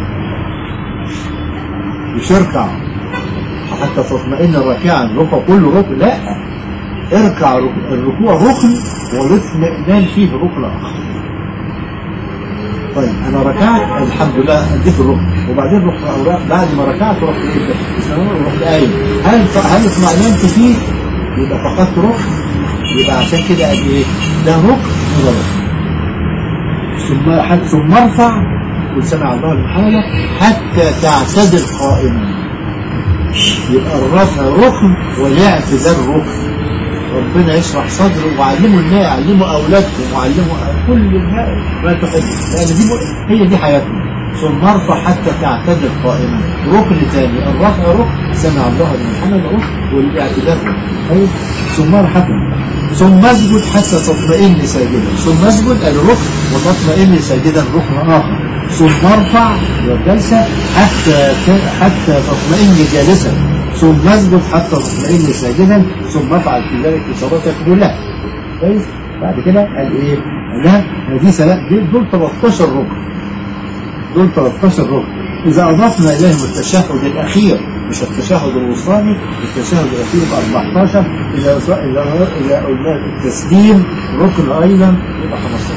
مش اركع حتى تطمئن راكعا ركع كله ركن لا اركع ركن الركوع ركن والاطمئنان فيه ركن اخر طيب انا ركعت الحمد لله اديت الركن وبعدين رحت أوراق بعد ما ركعت رحت ايه رحت قايم هل هل اطمئننت فيه يبقى فقدت ركن يبقى عشان كده قال ايه ده ركن وده ركن ثم حد ثم ارفع قل سمع الله لمن حمده حتى تعتدل قائما يبقى الرفع ركن والاعتدال ركن ربنا يشرح صدره وعلموا الناس علموا اولادكم وعلموا كل الناس ما تحب لان دي م- هي دي حياتنا ثم ارفع حتى تعتدل قائما ركن ثاني الرفع ركن سمع الله لمن حمده ركن والاعتدال ركن طيب ثم ارفع ثم اسجد حتى تطمئن ساجدا ثم اسجد الركن وتطمئن ساجدا ركن اخر ثم ارفع والجلسه حتى حتى تطمئن جالسا ثم اسجد حتى تطمئن ساجدا ثم افعل في ذلك في صلاتك كلها كويس بعد كده قال ايه؟ قال لها دي سلام دي دول 13 ركن دول 13 ركن اذا اضفنا اليهم التشهد الاخير مش التشهد الوسطاني التشهد الاخير ب 14 اذا اذا اذا قلنا التسليم ركن ايضا يبقى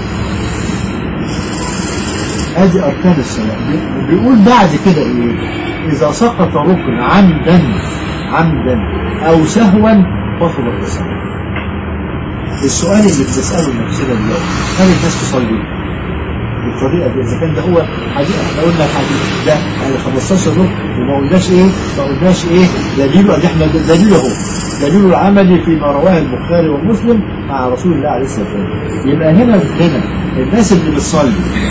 15 ادي اركان الصلاه بيقول بعد كده ايه اذا سقط ركن عمدا عمدا او سهوا بطلت الصلاه السؤال اللي بنساله لنفسنا دلوقتي هل الناس تصلي بالطريقه دي اذا كان ده هو حديث احنا قلنا الحديث ده يعني 15 ركن وما قلناش ايه ما قلناش ايه دليله ادي احنا دليله اهو دليله العملي فيما رواه البخاري ومسلم مع رسول الله عليه الصلاه والسلام يبقى هنا هنا الناس اللي بتصلي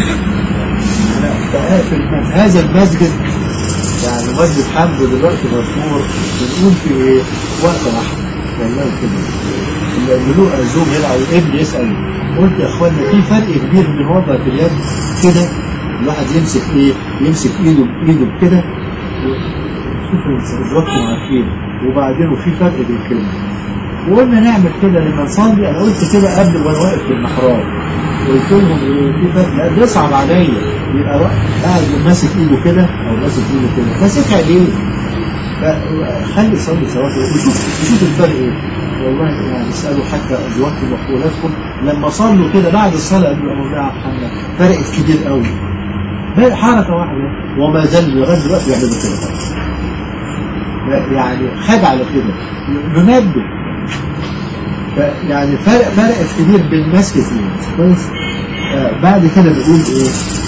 أنا في الم- في هذا المسجد يعني مسجد حمد دلوقتي مشهور بنقول في ايه وقت واحد والله كده اللي يعملوه زوم هنا او ابن يسال قلت يا اخوانا في فرق كبير بين وضع في اليد كده الواحد يمسك ايه يمسك ايده بايده كده شوفوا ادراكم عارفين وبعدين وفي فرق بين كده وقلنا نعمل كده لما نصلي انا قلت كده قبل وانا واقف في المحراب قلت لهم إيه، في فرق لا بيصعب عليا يبقى واقف قاعد ماسك ايده كده او ماسك ايده كده ماسكها ليه؟ فخلي صلي صلاه وشوف وشوف الفرق ايه والله يعني اسالوا حتى ازواجكم واخواتكم لما صلوا كده بعد الصلاه قالوا يا مولانا محمد فرقت كتير قوي بقى حركه واحده وما زال لغايه دلوقتي يعملوا كده يعني خد على كده ينبه ف- يعني فرق فرقت كتير بين الناس كتير كويس آه، بعد كده بيقول ايه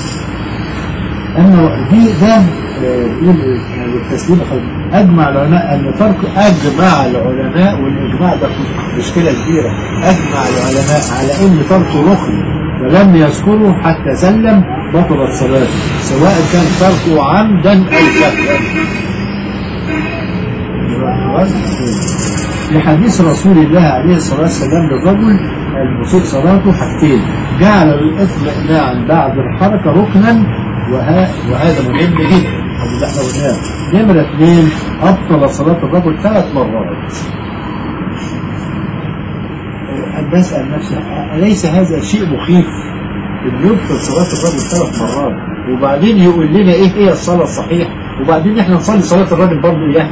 انه دي ده آه، بيقول إيه؟ يعني التسليم خل- اجمع العلماء ان ترك اجمع العلماء والاجماع ده مشكله كبيره اجمع العلماء على ان ترك ركن ولم يذكره حتى سلم بطلت صلاته سواء كان تركه عمدا او سهوا في حديث رسول الله عليه الصلاة والسلام للرجل المسيء صلاته حاجتين جعل الاطمئنان بعد الحركة ركنا وها وهذا مهم جدا هذا اللي احنا قلناه نمرة اثنين أبطل صلاة الرجل ثلاث مرات أه، بسأل نفسي أليس هذا شيء مخيف؟ إن يبطل صلاة الرجل ثلاث مرات وبعدين يقول لنا إيه هي الصلاة الصحيحة وبعدين إحنا نصلي صلاة الرجل برضه إياها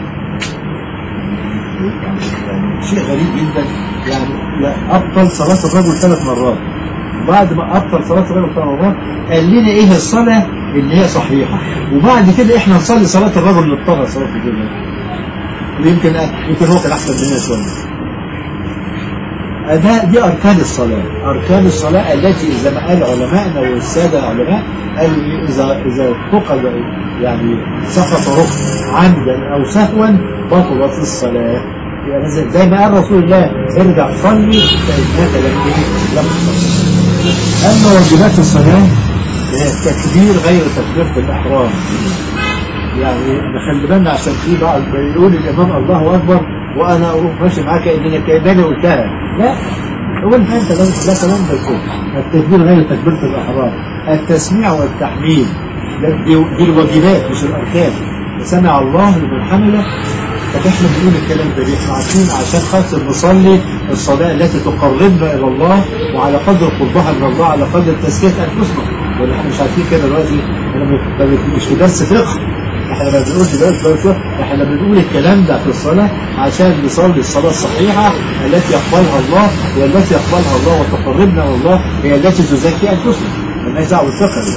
يعني شيء غريب جدا يعني لا أبطل صلاة الرجل ثلاث مرات وبعد ما أبطل صلاة الرجل ثلاث مرات قال لنا إيه الصلاة اللي هي صحيحة وبعد كده إحنا نصلي صلاة الرجل اللي ابتغى صلاة الجنة ويمكن يمكن هو كان أحسن مننا شوية ده دي أركان الصلاة أركان الصلاة التي إذا ما قال علماءنا والسادة العلماء قالوا إذا إذا فقد يعني سقط ركن عمدا أو سهوا بطلت الصلاة يعني زي- زي ما قال رسول الله ارجع صلي فإنك لم إيه؟ لم تصلي أما واجبات الصلاة هي التكبير غير تكبيرة الإحرام يعني نخلي بالنا عشان في بعض بيقول الامام الله اكبر وانا اروح ماشي معاه كانني كانني قلتها لا هو انت انت ده ده كلام بالكفر التكبير غير تكبيره الاحرام التسميع والتحميد ده- دي, دي الواجبات مش الاركان سمع الله لمن حمله طب احنا بنقول الكلام ده ليه؟ احنا عارفين عشان خاطر نصلي الصلاه التي تقربنا الى الله وعلى قدر قربها من الله على قدر تزكيه انفسنا ولا احنا مش عارفين كده دلوقتي احنا م- مش في درس فقه احنا ما بنقولش درس فقه احنا بنقول الكلام ده في الصلاه عشان نصلي الصلاه الصحيحه التي يقبلها الله هي التي يقبلها الله وتقربنا الى الله هي التي تزكي انفسنا مالناش دعوه بالفقه دي.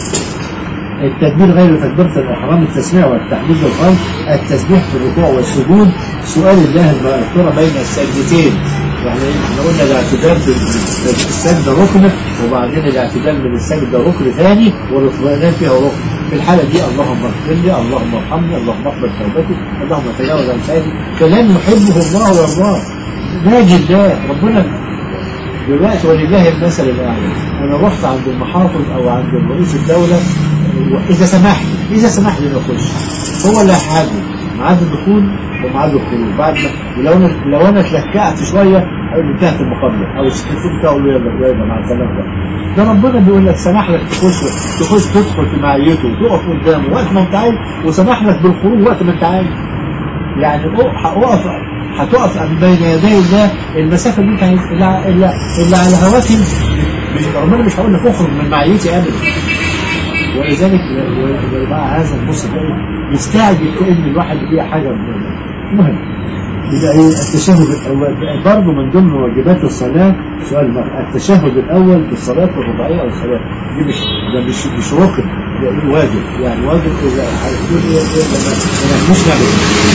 التكبير غير تكبيرة الإحرام التسميع والتحميد والقلب التسبيح في الركوع والسجود سؤال الله المغفرة بين السجدتين يعني احنا قلنا الاعتدال في السجدة ركن وبعدين الاعتدال من السجدة ركن ثاني والاطمئنان فيها ركن في الحالة دي اللهم اغفر لي اللهم ارحمني اللهم اقبل توبتي اللهم تجاوز عن سيئاتي كلام يحبه الله ويرضاه ناجي الله ربنا دلوقتي ولله المثل الاعلى انا رحت عند المحافظ او عند رئيس الدوله اذا سمحت اذا سمحت لي اخش هو اللي هيحدد ميعاد الدخول وميعاد الخروج بعد ما ولو انا لو انا اتلكعت شويه هيقول انتهت المقابله او السكرتير بتاعه يقول يلا يلا مع السلامه ده ربنا بيقول لك سمح لك تخش تخش تدخل في معيته وتقف قدامه وقت ما انت عايز وسمح لك بالخروج وقت ما انت عايز يعني اقف هتقف بين يدي الله المسافه اللي انت عايز اللي, اللي, اللي على هواك انت مش ربنا مش هقول لك اخرج من معيتي ابدا ولذلك مع هذا النص تلاقي مستعجل كأن الواحد ليه حاجه من المهم يبقى ايه التشهد الاول برضه من ضمن واجبات الصلاه سؤال بقى التشهد الاول في الصلاه الرباعيه او الصلاه دي مش ده مش مش ركن ده إيه واجب يعني واجب اذا هتقول ايه ايه لما لما مش نعمل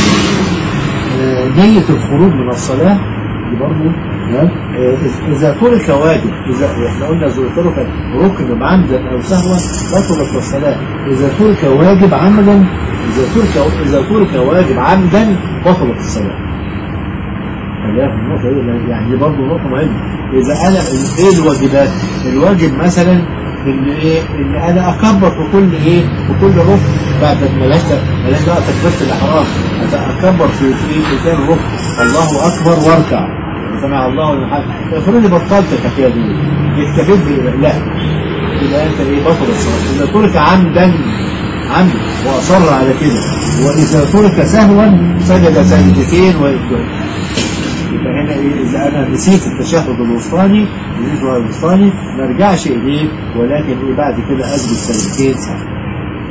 آه، نية الخروج من الصلاة دي برضه تمام؟ آه، إذا ترك واجب إذا إحنا قلنا إذا ترك ركن عمدا أو سهوا بطلت الصلاة إذا ترك واجب عمدا إذا ترك إذا ترك واجب عمدا بطلت الصلاة خليها في النقطة دي يعني دي برضه نقطة مهمة إذا أنا إيه الواجبات؟ الواجب مثلا إن إيه إن أنا أكبر في كل إيه في كل ركن بعد ما ملاش ملاش بقى تكبيرة الإحرام أكبر في في في كام ركن الله أكبر واركع سمع الله لمن حمده افرضي بطلت الحكاية دي اكتفيت ب- لا يبقى أنت إيه بطل الصلاة إذا ترك عمدا عمدا وأصر على كده وإذا ترك سهوا سجد سجدتين ويسجد يبقى هنا ايه اذا انا نسيت التشهد الوسطاني نسيت الوسطاني ما ارجعش اليه ولكن ايه بعد كده اسجد سجدتين سهوا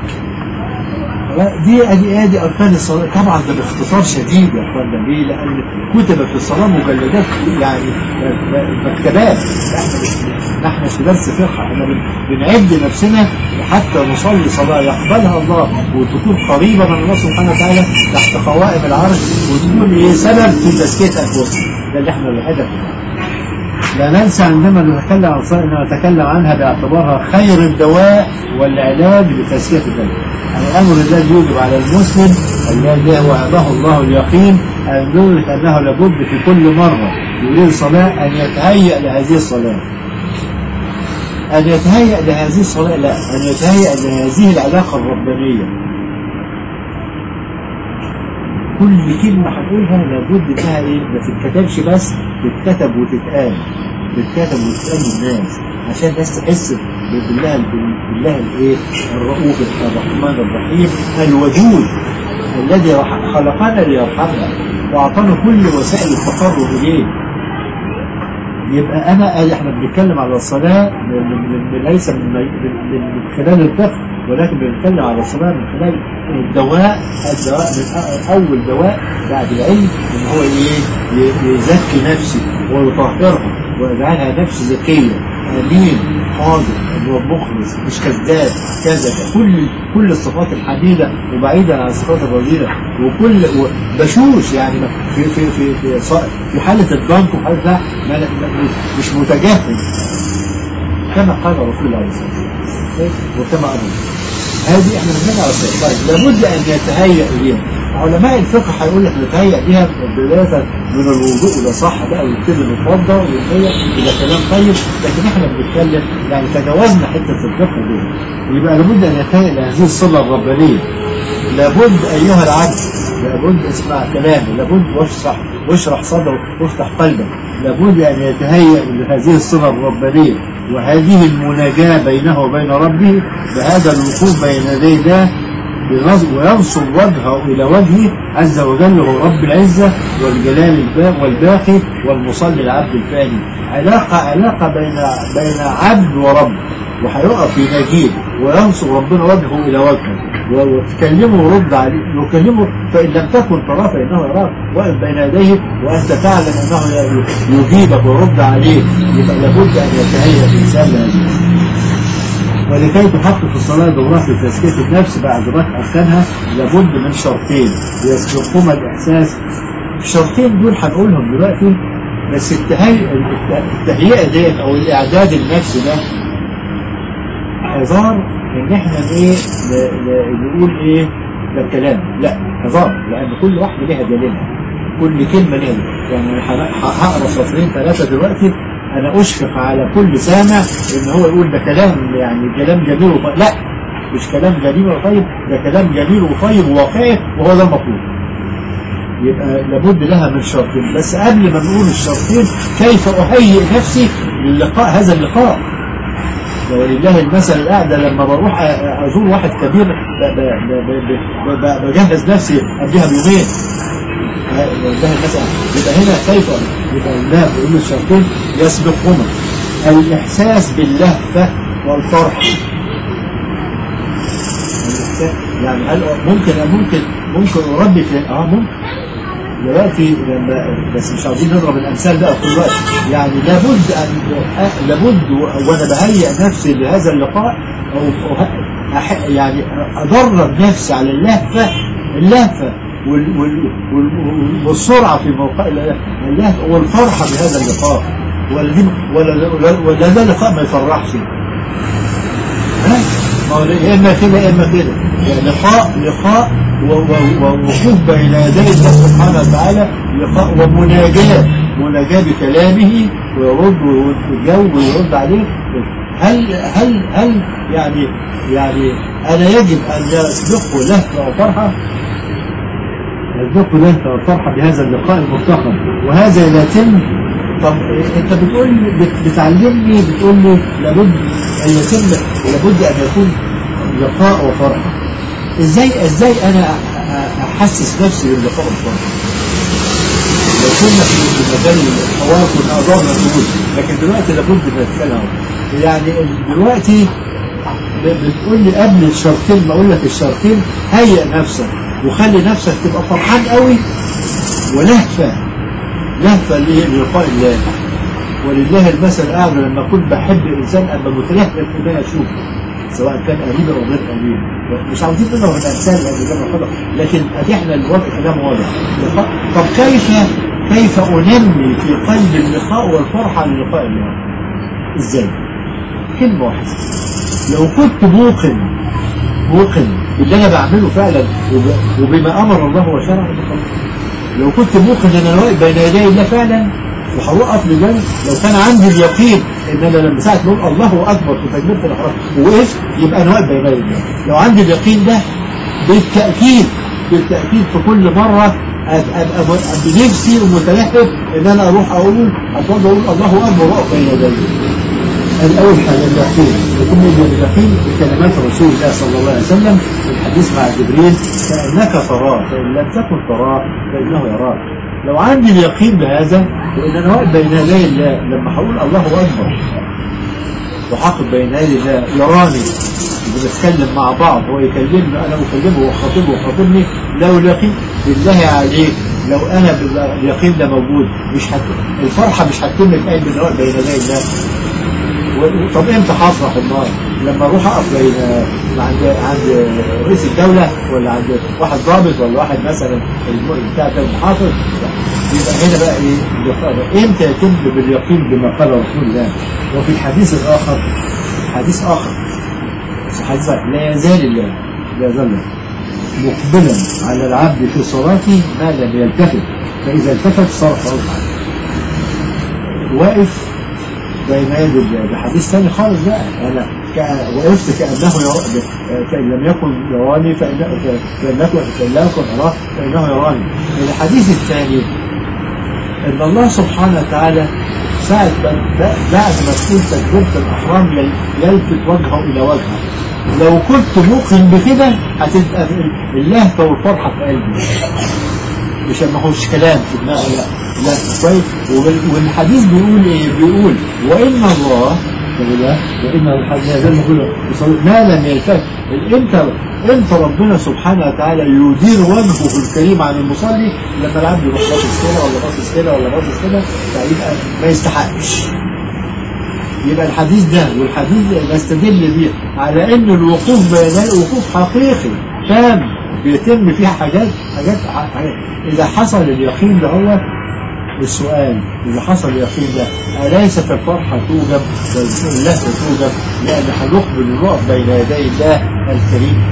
دي ادي ادي اركان الصلاه طبعا ده باختصار شديد يا اخوانا ليه؟ لان كتب في الصلاه مجلدات يعني مكتبات احنا مش احنا مش في درس فقه احنا بن- بنعد نفسنا حتى نصلي صلاه يقبلها الله وتكون قريبه من الله سبحانه وتعالى تحت قوائم العرش وتكون ايه سبب في تزكيه انفسنا ده اللي احنا الهدف لا ننسى عندما نتكلم عن الصلاة أن نتكلم عنها باعتبارها خير الدواء والعلاج لتزكية القلب. الأمر الذي يوجب على المسلم الذي وهبه الله اليقين أن يدرك أنه لابد في كل مرة يريد صلاة أن يتهيأ لهذه الصلاة. أن يتهيأ لهذه الصلاة لا أن يتهيأ لهذه العلاقة الربانية. كل كلمة هنقولها لابد انها ايه ما تتكتبش بس تتكتب وتتقال تتكتب وتتقال للناس عشان الناس تحس بالله بالله الايه الرؤوف الرحمن الرحيم الودود الذي رح- خلقنا ليرحمنا واعطانا كل وسائل التقرب اليه يبقى انا احنا بنتكلم على الصلاه من- من- من- ليس من, من, من خلال الفقه ولكن بنتكلم على الصلاه من خلال الدواء الدواء من أ- اول دواء بعد العلم ان هو ايه ي- يزكي نفسي ويطهرها ويجعلها نفس زكيه امين حاضر اللي هو مخلص مش كذاب كذا كل كل الصفات الحميده وبعيدا عن الصفات الرذيله وكل و- بشوش يعني في في في في, ص- في حاله الضنك وحاله ده ما- ما- مش متجاهل كما قال رسول الله عليه الصلاه والسلام وكما امر هذه احنا بنتكلم على الصلاة. طيب لابد ان يتهيأ اليها علماء الفقه هيقول لك نتهيأ بها بداية من الوضوء إذا صح بقى ويبتدي نتوضا والنية إذا كلام طيب لكن احنا بنتكلم يعني تجاوزنا حتة الفقه دي يبقى لابد أن يتهيأ لهذه الصلة الربانية لابد أيها العبد لابد اسمع كلامي لابد واشرح واشرح صدرك وافتح قلبك لابد أن يتهيأ لهذه الصفة الربانية وهذه المناجاة بينه وبين ربه بهذا الوقوف بين يدي الله بنظ- وينصب وجهه إلى وجهه عز وجل هو رب العزة والجلال الباق والباقي والمصلي العبد الفاني علاقة علاقة بين بين عبد ورب وهيقف يناجيه وينصب ربنا وجهه إلى وجهه و- وتكلمه ورد عليه يكلمه فإن لم تكن تراه فإنه يراك واقف بين يديه وأنت تعلم أنه ي- يجيبك ويرد عليه يبقى لابد أن يتهيأ الإنسان لهذه ولكي تحقق الصلاة دورها في تزكية النفس بعد رفع أركانها لابد من شرطين يسبقهما الإحساس الشرطين دول هنقولهم دلوقتي بس التهيئة التهيئة ديت أو الإعداد النفسي ده هزار إن إحنا إيه ن- ن- نقول إيه ده كلام لا هزار لأن كل واحدة ليها دليلها كل كلمة ليها دليل. يعني أنا ه- هقرا سطرين ثلاثة دلوقتي أنا أشفق على كل سامع إن هو يقول ده كلام يعني كلام جميل وطيب لا مش كلام جميل وطيب ده كلام جميل وطيب وواقعي وهو ده المطلوب يبقى لابد لها من شرطين بس قبل ما نقول الشرطين كيف أهيئ نفسي للقاء هذا اللقاء ولله المثل الأعلى لما بروح أ- أزور واحد كبير ب- ب- ب- ب- ب- بجهز نفسي قبلها بيومين لله المثل يبقى هنا كيف يبقى الله بيقول الشرطين يسبقهما الإحساس باللهفة والفرح الإحساس- يعني هل ممكن ممكن ممكن أربي في اه ممكن دلوقتي لما بس مش عاوزين نضرب الامثال بقى في كل وقت يعني لابد ان أ- لابد و- وانا بهيئ نفسي لهذا اللقاء او أو ه- أح- يعني ادرب نفسي على اللهفه اللهفه وال- وال- وال- والسرعه في موقع اللهفه والفرحه بهذا اللقاء ولا ولا ولا ده لقاء ما يفرحش ها؟ ما هو يا اما كده يا اما كده يعني لقاء لقاء و- و- ووقوف بين يدي الله سبحانه وتعالى لقاء ومناجاة مناجاة بكلامه ويرد ويجاوب ويرد عليه هل هل هل يعني يعني انا يجب ان يسبقه لهفه وفرحه يسبقه لهفه وفرحه بهذا اللقاء المرتقب وهذا لا يتم طب انت بتقول بت- بتعلمني بتقول لي لابد ان يتم لابد ان يكون لقاء وفرحه ازاي ازاي انا أ- أ- احسس نفسي باللقاء والفرحه لو كنا في في مجال الحوار كنا قدرنا نقول لكن دلوقتي لابد من نتكلم يعني دلوقتي ب- بتقول لي قبل الشرطين ما اقول لك الشرطين هيئ نفسك وخلي نفسك تبقى فرحان قوي ولهفه لهفه للقاء الله ولله المثل الاعلى لما اكون بحب انسان ابقى متلهف ان انا اشوفه سواء كان قريب او غير قريب مش عاوزين نضرب الامثال لان ده محاضره لكن ادي احنا الوضع كلام واضح لقاء- طب كيف كيف انمي في قلب اللقاء والفرحه للقاء الله؟ ازاي؟ كلمه واحده لو كنت موقن موقن باللي انا بعمله فعلا وب- وبما امر الله وشرع بخلاص. لو كنت موقن ان انا واقف بين يدي الله فعلا وهوقف لذلك لو كان عندي اليقين ان انا لما ساعه ما اقول الله اكبر في تكبيره الاحرام ووقفت يبقى انا واقف بين يدي الله لو عندي اليقين ده بالتاكيد بالتاكيد في كل مره أب- ابقى م- بنفسي ومتلهف ان انا اروح اقول اتوضا اقول الله اكبر واقف بين يدي الأول حاجة اليقين يكون اليقين بكلمات رسول الله صلى الله عليه وسلم في الحديث مع جبريل كأنك تراه فإن لم تكن تراه فإنه يراك لو عندي اليقين بهذا وإن أنا واقف بين يدي الله لما هقول الله أكبر وحقق بين يدي الله يراني بنتكلم مع بعض هو يكلمني أنا أكلمه وخاطبه وخاطبني لو اليقين بالله عليك لو أنا باليقين ده موجود مش هت... الفرحة مش هتتم في قلبي إن أنا واقف بين يدي الله و- طب امتى هفرح النار؟ لما اروح اقف بين عند عند رئيس الدوله ولا عند واحد ضابط ولا واحد مثلا الم- بتاع ده المحافظ لا. يبقى هنا بقى ايه؟ اللقاء ده. امتى يتم باليقين بما قال رسول الله؟ وفي الحديث الاخر حديث اخر بس حديث آخر، لا يزال الله لا يزال الله مقبلا على العبد في صلاته ما لم يلتفت فاذا التفت صار خلاص واقف بين يدي الله ده حديث ثاني خالص بقى انا كأ- وقفت كأنه يرى فإن لم يكن يراني فإن فإن لم يكن فإن لم يكن أراه فإنه يراني الحديث الثاني ان الله سبحانه وتعالى ساعة ما- بعد ما تكون تجربة الأحرام يل- يلفت وجهه إلى وجهه لو كنت موقن بكده هتبقى اللهفة والفرحة في قلبي مش ما هوش كلام في دماغي لا لا كويس وبال- والحديث بيقول ايه بيقول وان الله خلي بالك، وان الحديث زي ما بيقول ما لم يلتفت امتى امتى ربنا سبحانه وتعالى يدير وجهه الكريم عن المصلي لما العبد يروح باصص كده ولا باصص كده ولا باصص كده فيبقى ما يستحقش يبقى الحديث ده والحديث نستدل بيه على ان الوقوف بين الوقوف حقيقي تام بيتم فيها حاجات حاجات حاجات. اذا حصل اليقين ده هو السؤال إذا حصل اليقين ده أليست الفرحة توجب واللهفة توجب لأن هنقبل ونقف بين يدي الله الكريم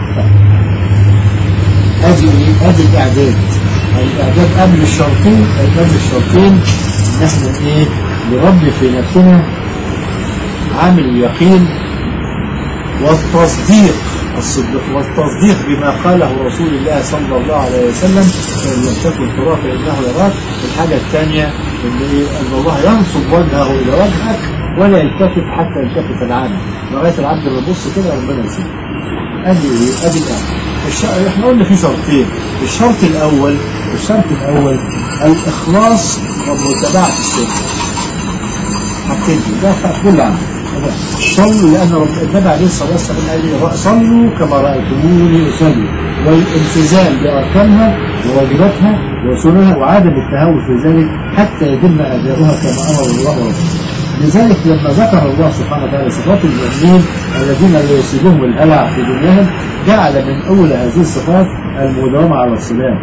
أدي أدي الإعداد الإعداد قبل الشرطين قبل الشرطين إن إحنا إيه نربي في نفسنا عامل اليقين والتصديق الصدق والتصديق بما قاله رسول الله صلى الله عليه وسلم فإن لم تكن تراه فإنه يراك الحاجة الثانية إن, إيه؟ أن الله ينصب وجهه إلى وجهك ولا يلتفت حتى يلتفت العالم لغاية العبد اللي يبص كده ربنا يسيبه ادي ايه ادي الآن الش... احنا قلنا في شرطين الشرط الاول الشرط الاول الاخلاص ومتابعه السنه حاجتين ده في كل عام صلوا لان رب النبي عليه الصلاه والسلام قال لي صلوا كما رايتموني اصلي والالتزام باركانها وواجباتها وسننها وعدم التهاون في ذلك حتى يتم اداؤها كما امر الله ورسوله لذلك لما ذكر الله سبحانه وتعالى صفات المؤمنين الذين لا يصيبهم الهلع في دنياهم جعل من اول هذه الصفات المداومه على الصلاه.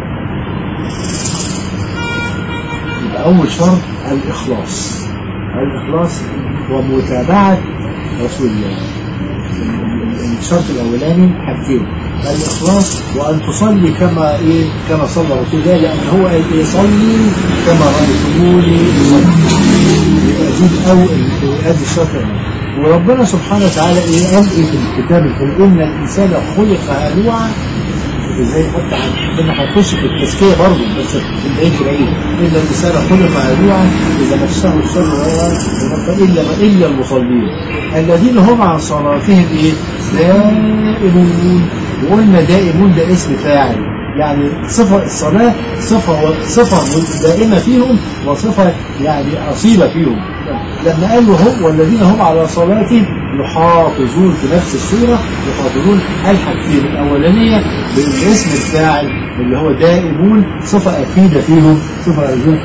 يبقى اول شرط الاخلاص. الاخلاص ومتابعه رسول الله. الشرط الاولاني حاجتين الاخلاص وان تصلي كما ايه كما صلى رسول الله لان هو قال ايه صلي كما رايتموني اصلي يبقى دي او ادي الشرط الأول. وربنا سبحانه وتعالى ايه قال ايه في الكتاب الكريم ان الانسان خلق هلوعا ازاي حتى كنا هنخش في التزكيه برضه بس في البعيد بعيد ان الانسان خلق هلوعا اذا مسه الشر الا الا المصلين الذين هم عن صلاتهم ايه دائمون وقلنا دائمون ده اسم فاعل يعني صفة الصلاة صفة صفة دائمة فيهم وصفة يعني أصيلة فيهم لما قالوا هم والذين هم على صلاتهم يحافظون في نفس السورة يحافظون الحاجتين الأولانية بالاسم الفاعل اللي هو دائمون صفة أكيدة فيهم صفة أكيدة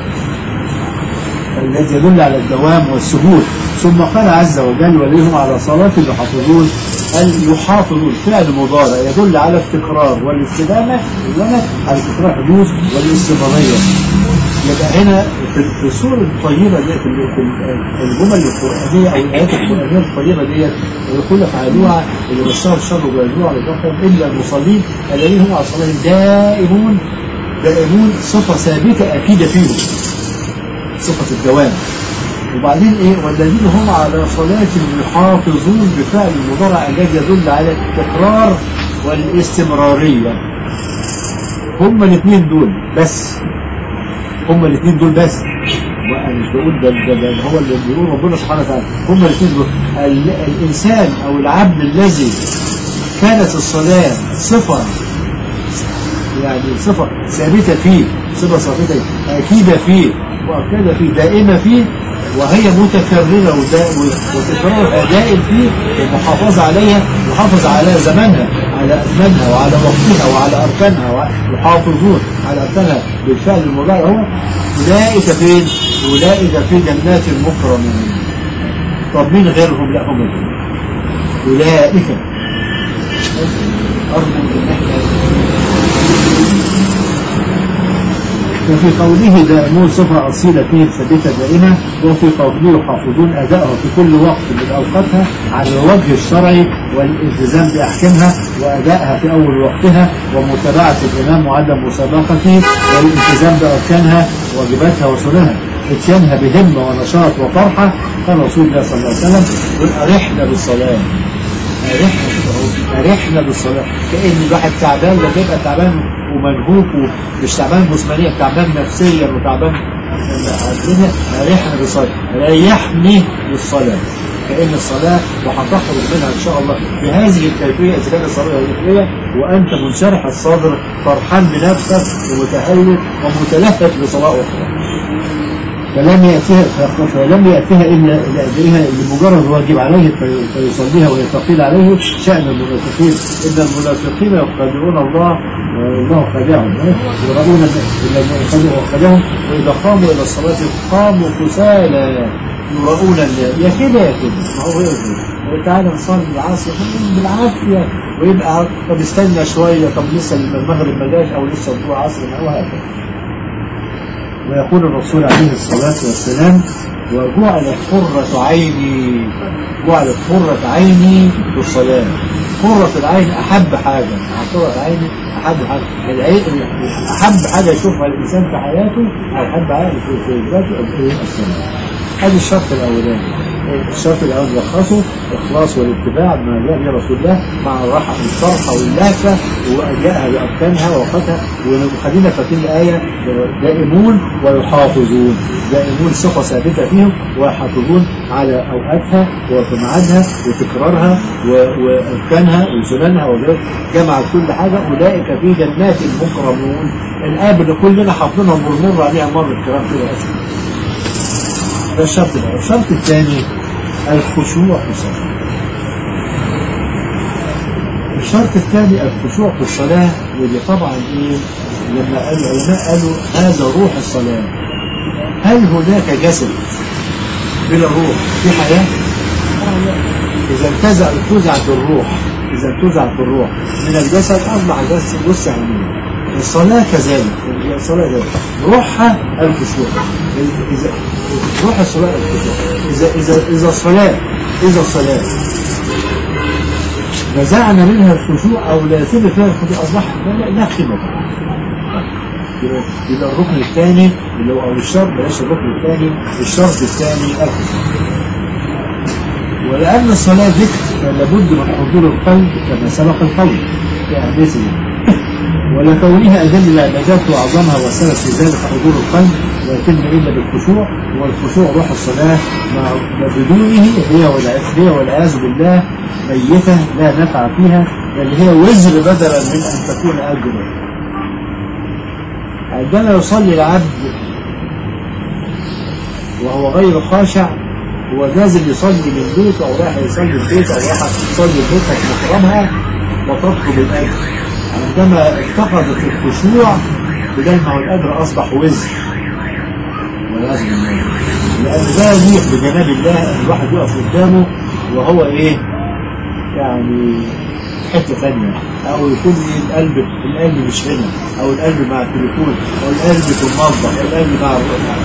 الذي يدل على الدوام والثبوت ثم قال عز وجل والذين على صلاتهم يحافظون يحافظون فعل مضارع يدل على التكرار والاستدامة إنما على التكرار حدوث والاستمرارية يبقى هنا في السور الطيبة دي في الجمل القرآنية أو الآيات القرآنية الطيبة دي يقول لك عدوها اللي بشر الشر ويدوها للرحم إلا المصلين الذين هم على صلاتهم دائمون دائمون صفة ثابتة أكيدة فيهم صفة الدوام وبعدين ايه والذين هم على صلاتهم يحافظون بفعل المضارع الذي يدل على التكرار والاستمرارية هم الاثنين دول بس هم الاثنين دول بس وانا مش بقول ده, ده, ده هو اللي بيقول ربنا سبحانه وتعالى هم الاثنين دول ال- الانسان او العبد الذي كانت الصلاة صفة يعني صفة ثابتة فيه صفة ثابتة أكيدة فيه مؤكدة فيه دائمة فيه وهي متكررة وتكرارها دائم فيه المحافظة عليها يحافظ على زمنها على أزمانها وعلى وقتها وعلى أركانها يحافظون على أركانها بالفعل المضارع هو أولئك فين؟ أولئك في جنات المكرمين طب مين غيرهم؟ لا هم أولئك أرجو إن احنا وفي قوله دائمون صفة أصيلة فيه ثابتة دائمة وفي قوله يحافظون أدائها في كل وقت من أوقاتها على الوجه الشرعي والالتزام بأحكامها وأدائها في أول وقتها ومتابعة الإمام وعدم مسابقته والالتزام بأركانها وواجباتها وسننها اتيانها بهمة ونشاط وفرحة قال رسول الله صلى الله عليه وسلم قل أرحنا بالصلاة أرحنا شوف أهو أرحنا بالصلاة كأن الواحد تعبان لا تبقى تعبان ومنهوك ومش تعبان جسمانيا تعبان نفسيا وتعبان عندنا أرحنا بالصلاة ريحني بالصلاة كأن الصلاة وهتخرج منها إن شاء الله بهذه الكيفية إذا كانت الصلاة الكيفية وأنت منشرح الصدر فرحان بنفسك ومتهيئ ومتلهف لصلاة أخرى فلم يأتيها فلم يأتيها إلا لأجلها لمجرد واجب عليه في- فيصليها ويتقيل عليه شأن المنافقين إن المنافقين يخادعون الله والله خادعهم يرون إن الله خادعهم وإذا قاموا إلى الصلاة قاموا كسالى يراؤون الناس يا كده يا كده ما هو غير كده تعالى نصلي العصر بالعافية ويبقى طب استنى شوية طب لسه المغرب ما جاش أو لسه الظهر عصر أو هكذا ويقول الرسول عليه الصلاة والسلام وجعلت قرة عيني جعلت قرة عيني في الصلاة قرة العين أحب حاجة قرة العين أحب حاجة العين أحب حاجة يشوفها الإنسان في حياته أو أحب حاجة في في ذاته الإيه؟ الصلاة هذا الشرط الأولاني الشرط الأول لخصه إخلاص والاتباع ما جاء به رسول الله مع الراحة والفرحة واللهفة وأجاءها بأركانها ووقتها وخلينا فاكرين الآية دائمون ويحافظون دائمون صفة ثابتة فيهم ويحافظون على أوقاتها وفي ميعادها وتكرارها و- وأركانها وسننها وغيرها جمع كل حاجة أولئك في جنات مكرمون الآية اللي كلنا حافظينها وبنمر عليها مرة الكلام كده أسف ده الشرط الأول الشرط الثاني الخشوع في الصلاة الشرط الثاني الخشوع في الصلاة ودي طبعا ايه لما قال العلماء قالوا هذا روح الصلاة هل هناك جسد بلا روح في حياة؟ آه لا. إذا انتزع انتزعت الروح إذا انتزعت الروح من الجسد أصبح الجسد بص عينيه الصلاة كذلك الصلاة كذلك روحها الخشوع إذا روح الصلاة الخشوع إذا إذا إذا الصلاة إذا الصلاة نزعنا منها الخشوع أو لا يتم فيها الخشوع أصبح لا لا قيمة يبقى يبقى الركن الثاني اللي هو أو الشرط بلاش الركن الثاني الشرط الثاني الخشوع ولأن الصلاة ذكر فلابد من حضور القلب كما سبق القول في أحداثه ولكونها أجل العبادات وأعظمها وسبب في ذلك حضور القلب لا يتم إلا بالخشوع والخشوع روح الصلاة مع بدونه هي والع- هي والعياذ بالله ميتة لا نفع فيها بل هي وزر بدلا من أن تكون أجرا عندما يصلي العبد وهو غير خاشع هو نازل يصلي من بيته أو رايح يصلي في بيته أو رايح يصلي في بيتك مكرمها وتطلب الأجر عندما افتقدت الخشوع بدل ما هو الأجر أصبح وزر والعياذ بالله لأن ده يليق بجناب الله أن الواحد يقف قدامه وهو إيه يعني حتة ثانية أو يكون القلب القلب مش هنا أو القلب مع التليفون أو القلب في المطبخ أو القلب مع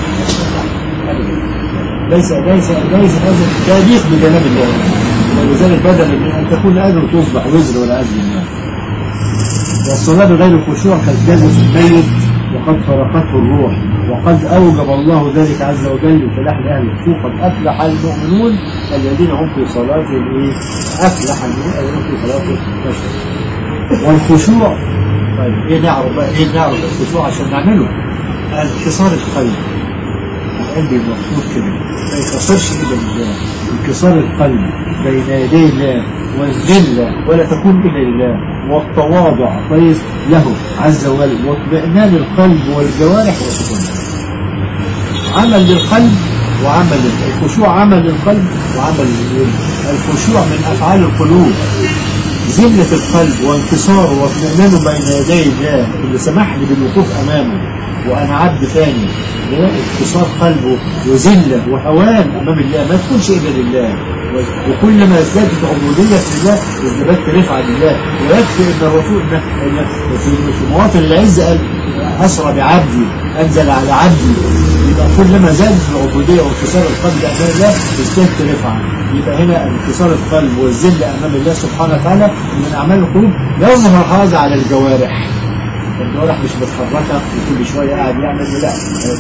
ليس ليس ليس هذا لا يليق بجناب الله ولذلك بدل من أن تكون أجر تصبح وزر والعياذ بالله والصلاة بغير الخشوع كالجسد الميت وقد فرقته الروح وقد أوجب الله ذلك عز وجل في لحن أهل الخشوع قد أفلح المؤمنون الذين هم في صلاتهم إيه؟ أفلح المؤمنون الذين هم في صلاتهم خشوع والخشوع طيب إيه نعرف بقى إيه نعرف الخشوع عشان نعمله انكسار القلب القلب المفروض كده ما يكسرش كده لله انكسار القلب بين يدي الله والذلة ولا تكون إلا لله والتواضع كويس له عز وجل واطمئنان القلب والجوارح وسكونها عمل للقلب وعمل للقلب الخشوع عمل للقلب وعمل للقلب الخشوع من أفعال القلوب ذلة القلب وانكساره واطمئنانه بين يدي الله اللي سمح لي بالوقوف أمامه وأنا عبد ثاني ده انكسار قلبه وذلة وهوان أمام الله ما تكونش إلا لله وكلما ازدادت عبودية لله ازدادت رفعة لله ويكفي أن الرسول إن إن في في مواطن العز قال أسرى بعبدي أنزل على عبدي يبقى كلما زادت العبودية وانكسار القلب أمام الله ازدادت رفعة يبقى هنا انكسار القلب والذل أمام الله سبحانه وتعالى من أعمال القلوب يظهر هذا على الجوارح الجوارح مش بتحركك وكل شويه قاعد يعمل لا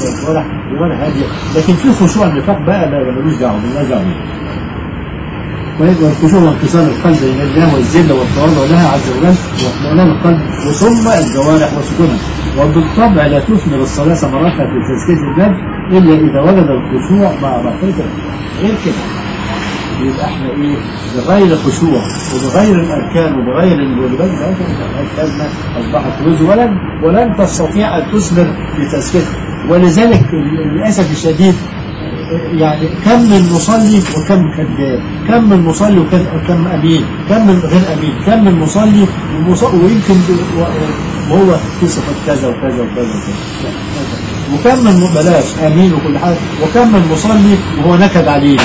الجوارح جوارح هاديه لكن في خشوع النفاق بقى لا ملوش دعوه ملوش دعوه والخشوع وانكسار القلب بين الله والذل والتواضع لها عز وجل واطمئنان القلب وثم الجوارح وسكونها وبالطبع لا تثمر الصلاة ثمرتها في تزكية الباب إلا إذا وجد الخشوع مع بقية غير كده يبقى احنا ايه بغير خشوع وبغير الاركان وبغير الواجبات الكلمه اصبحت رز ولن ولن تستطيع ان تثمر في تزكيتها ولذلك للاسف الشديد يعني كم من مصلي وكم كذاب كم من مصلي وكم كم امين كم من غير امين كم من مصلي ويمكن وهو في صفات كذا وكذا وكذا وكذا وكم من بلاش امين وكل حاجه وكم من مصلي وهو نكد علينا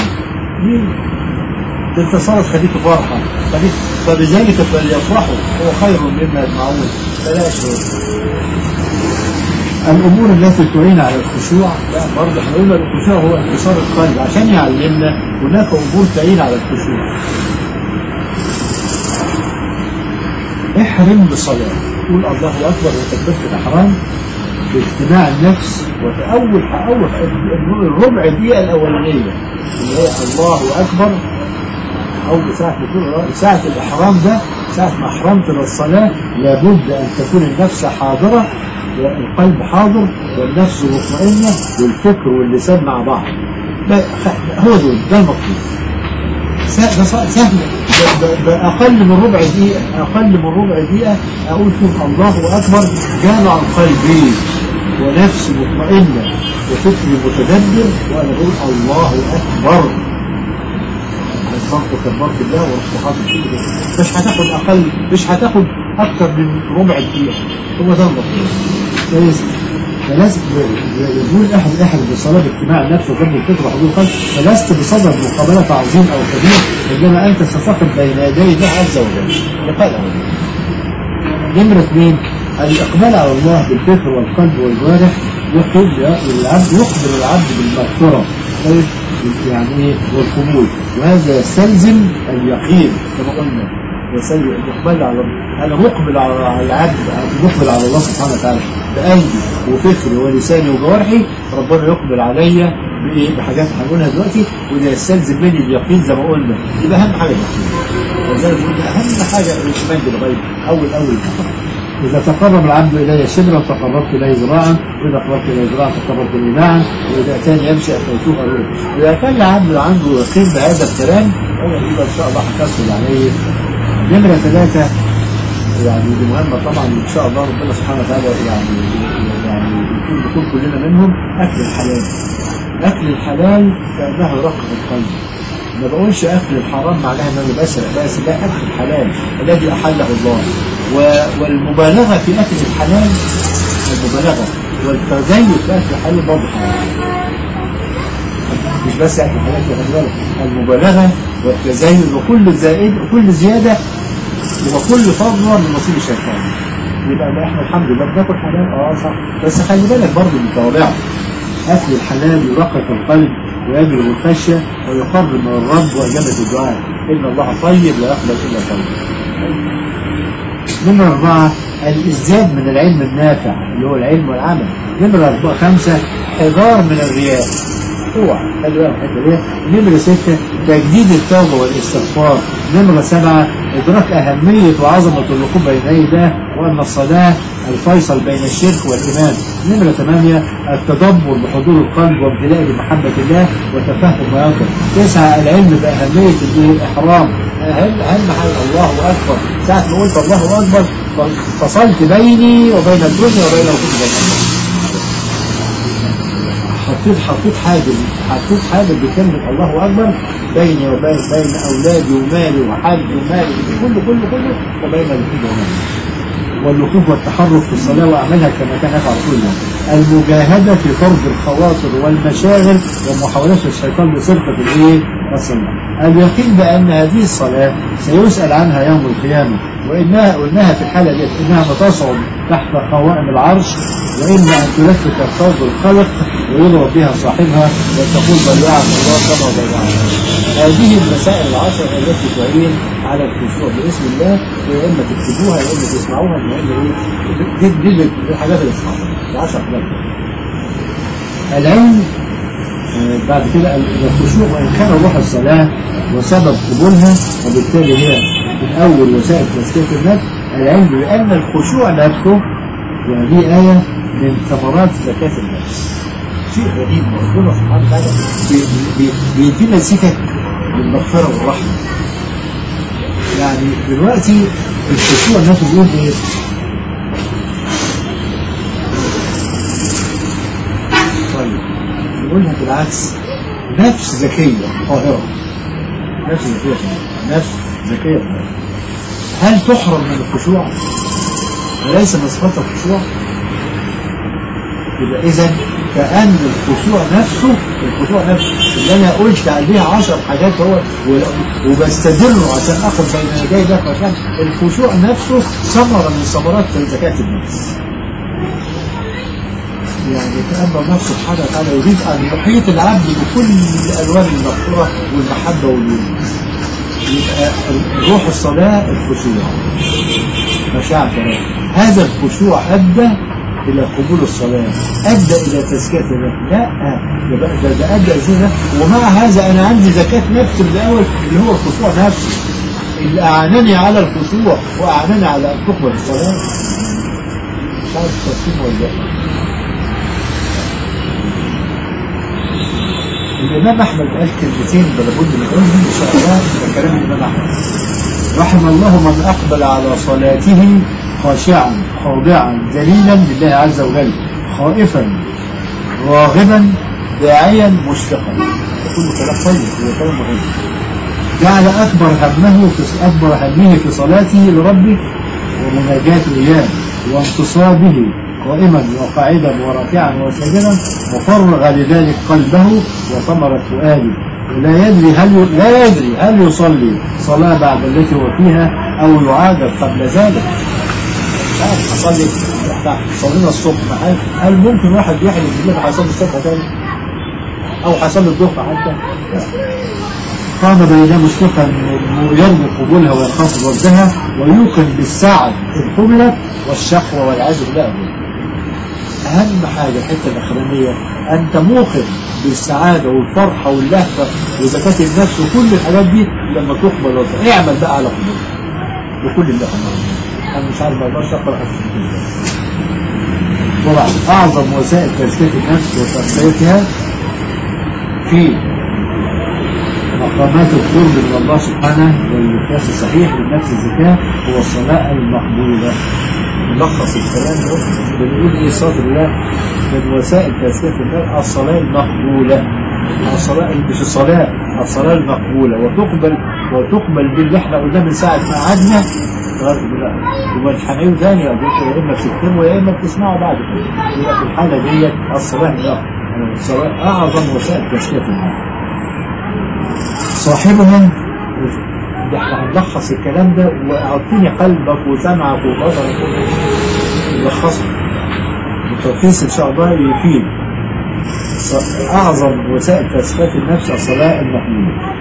انت صارت خليك فرحة خليك فبذلك فليفرحوا هو خير مما يجمعون بلاش الامور التي تعين على الخشوع لا برضه احنا قلنا الخشوع هو انتصار القلب عشان يعلمنا هناك امور تعين على الخشوع احرم بصلاه قول الله اكبر وتكبيره الاحرام باجتماع النفس وأول أول الربع دقيقة الأولانية اللي هي الله أكبر أو ساعة ساعة الإحرام ده ساعة ما أحرمت للصلاة لابد أن تكون النفس حاضرة والقلب حاضر والنفس مطمئنة والفكر واللسان مع بعض هو دول ده المطلوب سهل بأقل من ربع دقيقة أقل من ربع دقيقة أقول فيهم الله أكبر جامع قلبي ونفسي مطمئنة وفكري متدبر وأنا بقول الله أكبر الصمت كبرت الله ورحت حاطط مش هتاخد أقل مش هتاخد أكتر من ربع دقيقة هو ده المطلوب كويس فلازم يقول احد احد بصلاه اجتماع النفس وجنب الفكر وحضور القلب فلست بصدد مقابله عظيم او كبير انما انت ستقف بين يدي الله عز وجل لقاء نمرة اثنين الاقبال على الله بالفكر والقلب والجوارح يقبل العبد يقبل العبد بالمغفره طيب يعني ايه والقبول وهذا يستلزم اليقين كما قلنا يقبل على انا مقبل على العبد مقبل على الله سبحانه وتعالى بقلبي وفكري ولساني وجوارحي ربنا يقبل عليا بايه بحاجات هنقولها دلوقتي وده يستلزم مني اليقين زي ما قلنا يبقى اهم حاجه اليقين وزي ما قلنا اهم حاجه الايمان بالغيب اول اول إذا تقرب العبد إلي شبرا تقربت إليه ذراعا وإذا قربت إليه ذراعا تقربت إليه باعا وإذا أتاني يمشي أتيته أروح إذا كان العبد عنده يقين بهذا الكلام هو يبقى إن شاء الله هكسر عليه نمرة ثلاثة يعني دي مهمة طبعا إن شاء الله ربنا سبحانه وتعالى يعني يعني يكون نكون كلنا منهم أكل الحلال أكل الحلال كأنه رقم القلب ما بقولش أكل الحرام معناها إن أنا بسرق بس لا أكل الحلال الذي أحله الله والمبالغة في أكل الحلال المبالغة والتزيد في أكل الحلال برضه حلال مش بس أكل الحلال خلي بالك المبالغة والتزيد وكل زائد وكل زيادة وكل فضل من نصيب الشيطان يبقى احنا الحمد لله بناكل حلال اه صح بس خلي بالك برضه من توابعه اكل الحلال يرقق القلب ويجلب الخشيه ويقرب من الرب واجابه الدعاء ان الله طيب لا يقبل الا طيب نمرة أربعة الإزداد من العلم النافع اللي هو العلم والعمل نمرة أربعة خمسة حذار من الرياء اوعى خلي بالك الحته دي نمرة ستة تجديد التوبة والاستغفار نمرة سبعة إدراك أهمية وعظمة الوقوف بين يدي الله وأن الصلاة الفيصل بين الشرك والإيمان نمرة ثمانية التدبر بحضور القلب وامتلاء بمحبة الله وتفهم ما يقع تسعة العلم بأهمية الإحرام أهم أهم حاجة الله أكبر ساعة ما قلت الله أكبر فصلت بيني وبين الدنيا وبين وقوف بين الله حطيت حطيت حاجز حطيت حاجز بكلمة الله أكبر بيني وبين بين أولادي ومالي وحالي ومالي كله كله كله وبين الوقوف ومالي والوقوف والتحرك في الصلاة وأعملها كما كان يفعل رسول الله المجاهدة في طرد الخواطر والمشاغل ومحاولات الشيطان بسرقة الإيه؟ الصلاة اليقين بأن هذه الصلاة سيسأل عنها يوم القيامة وإنها قلناها في الحالة دي إنها تصعد تحت قوائم العرش وإما أن تلفت الفوز الخلق ويضرب بها صاحبها وتقول ضيعت الله كما ضيعت هذه المسائل العشر التي تعين على الخشوع باسم الله يا إما تكتبوها يا إما تسمعوها يا إما إيه دي دي الحاجات اللي تسمعوها العشر حاجات العلم بعد كده الخشوع وإن كان روح الصلاة وسبب قبولها وبالتالي هي من أول وسائل تزكية النفس العلم بأن الخشوع نفسه وهذه آية من ثمرات زكاة النفس شيء غريب ربنا سبحانه وتعالى بي- بي- بيدينا سكك للمغفرة والرحمة يعني دلوقتي الخشوع نفسه بيقول ايه؟ طيب نقولها بالعكس نفس ذكية طاهرة نفس ذكية طاهرة نفس ذكية طاهرة هل تحرم من الخشوع؟ وليس من صفات الخشوع؟ يبقى إذا كأن الخشوع نفسه الخشوع نفسه اللي أنا قلت عليه عشر حاجات هو و- وبستدله عشان آخد بين يدي ده فكان الخشوع نفسه ثمرة من ثمرات زكاة النفس. يعني كأن الله سبحانه وتعالى يريد أن يحيط العبد بكل ألوان المغفرة والمحبة والود. يبقى روح الصلاة الخشوع مشاعر كلام هذا الخشوع أدى إلى قبول الصلاة أدى إلى تزكية النفس لا يبقى ده, ده أدى إلى ومع هذا أنا عندي زكاة نفس الأول اللي هو الخشوع نفسه اللي أعانني على الخشوع وأعانني على أن تقبل الصلاة مش عارف تفصيل ولا لا الإمام أحمد قال كلمتين لابد من قولهم إن شاء الله ده كلام الإمام أحمد رحم الله من أقبل على صلاته خاشعا خاضعا ذليلا لله عز وجل خائفا راغبا داعيا مشفقا كل كلام طيب هو كلام مهم جعل أكبر همه في أكبر همه في صلاته لربه ومناجاته إياه وانتصابه قائما وقاعدا وراكعا وساجدا وفرغ لذلك قلبه وثمرة فؤاده ولا يدري هل لا يدري هل يصلي صلاة بعد التي هو فيها أو يعادل قبل ذلك مش عارف أصلي صلينا الصبح هل, هل ممكن واحد يحلم بالله هيصلي الصبح تاني أو هيصلي الظهر حتى لا. قام بين مشفقا يرجو قبولها ويخاف ردها ويوقن بالسعد إن قبلت والشقوى والعياذ بالله أهم حاجة الحتة الأخرانية أنت موقن بالسعادة والفرحة واللهفة وزكاة النفس وكل الحاجات دي لما تقبل وت- اعمل بقى على قبول بكل الله أنا مش عارف ما اقدرش أقرأ طبعا أعظم وسائل تزكية النفس وتربيتها في مقامات القرب من الله سبحانه والمقياس الصحيح للنفس الزكاة هو الصلاة المقبولة نلخص الكلام ده بنقول ايه صادر الله من وسائل تزكية النفس الصلاة المقبولة الصلاة مش الصلاة الصلاة المقبولة وتقبل وتقبل باللي احنا قلناه من ساعة ما قعدنا لغاية دلوقتي ومن حنين ثاني يا اما بتكتبوا يا اما بتسمعوا بعد كده يبقى في الحالة ديت الصلاة المقبولة الصلاة أعظم وسائل تزكية النفس صاحبها ده احنا هنلخص الكلام ده واعطيني قلبك وسمعك وبصرك نلخصه التلخيص ان شاء الله يفيد ص- اعظم وسائل تزكية النفس الصلاة المقبولة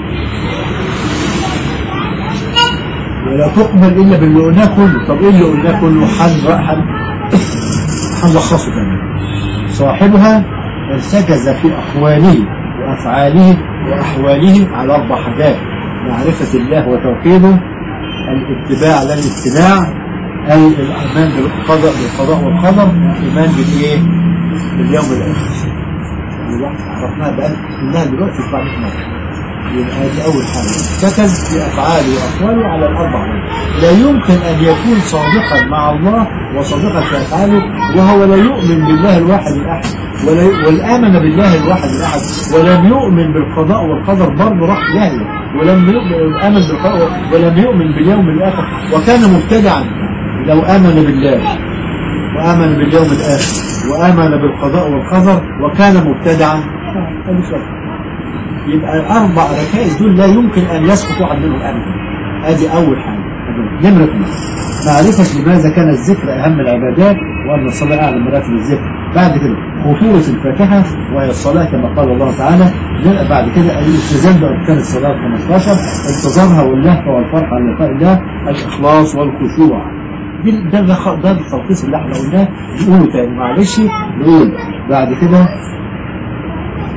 ولا تقبل الا باللي قلناه كله طب ايه اللي قلناه كله حن حن هنلخصه كمان صاحبها ارتكز في اقواله وافعاله واحواله على اربع حاجات معرفة الله وتوحيده الاتباع لا الاتباع أي الإيمان بالقضاء بالقضاء والقدر الإيمان بالإيه؟ باليوم الآخر دلوقتي عرفناها بقى إنها دلوقتي في بعض مرة يبقى دي أول حاجة ارتكز في أفعاله وأقواله على الأربع لا يمكن أن يكون صادقا مع الله وصادقا في أفعاله وهو لا يؤمن بالله الواحد الأحد ولا والآمن بالله الواحد الأحد ولم يؤمن بالقضاء والقدر برضه راح جاهل ولم يؤمن آمن بالقضاء ولم يؤمن باليوم الآخر وكان مبتدعا لو آمن بالله وآمن باليوم الآخر وآمن بالقضاء والقدر وكان مبتدعا هذا شرط. يبقى الأربع ركائز دول لا يمكن أن يسقط واحد منهم أبدا هذه أول حاجة نمرة اثنين معرفة لماذا كان الذكر أهم العبادات وأن الصلاة أعلى مراتب الذكر بعد كده خطورة الفاتحة وهي الصلاة كما قال الله تعالى نلقى بعد كده الالتزام بأركان الصلاة 15 انتظارها واللهفة والفرحة على لقاء الله الإخلاص والخشوع دي ده ده ده التلخيص اللي احنا قلناه نقوله تاني معلش نقول بعد كده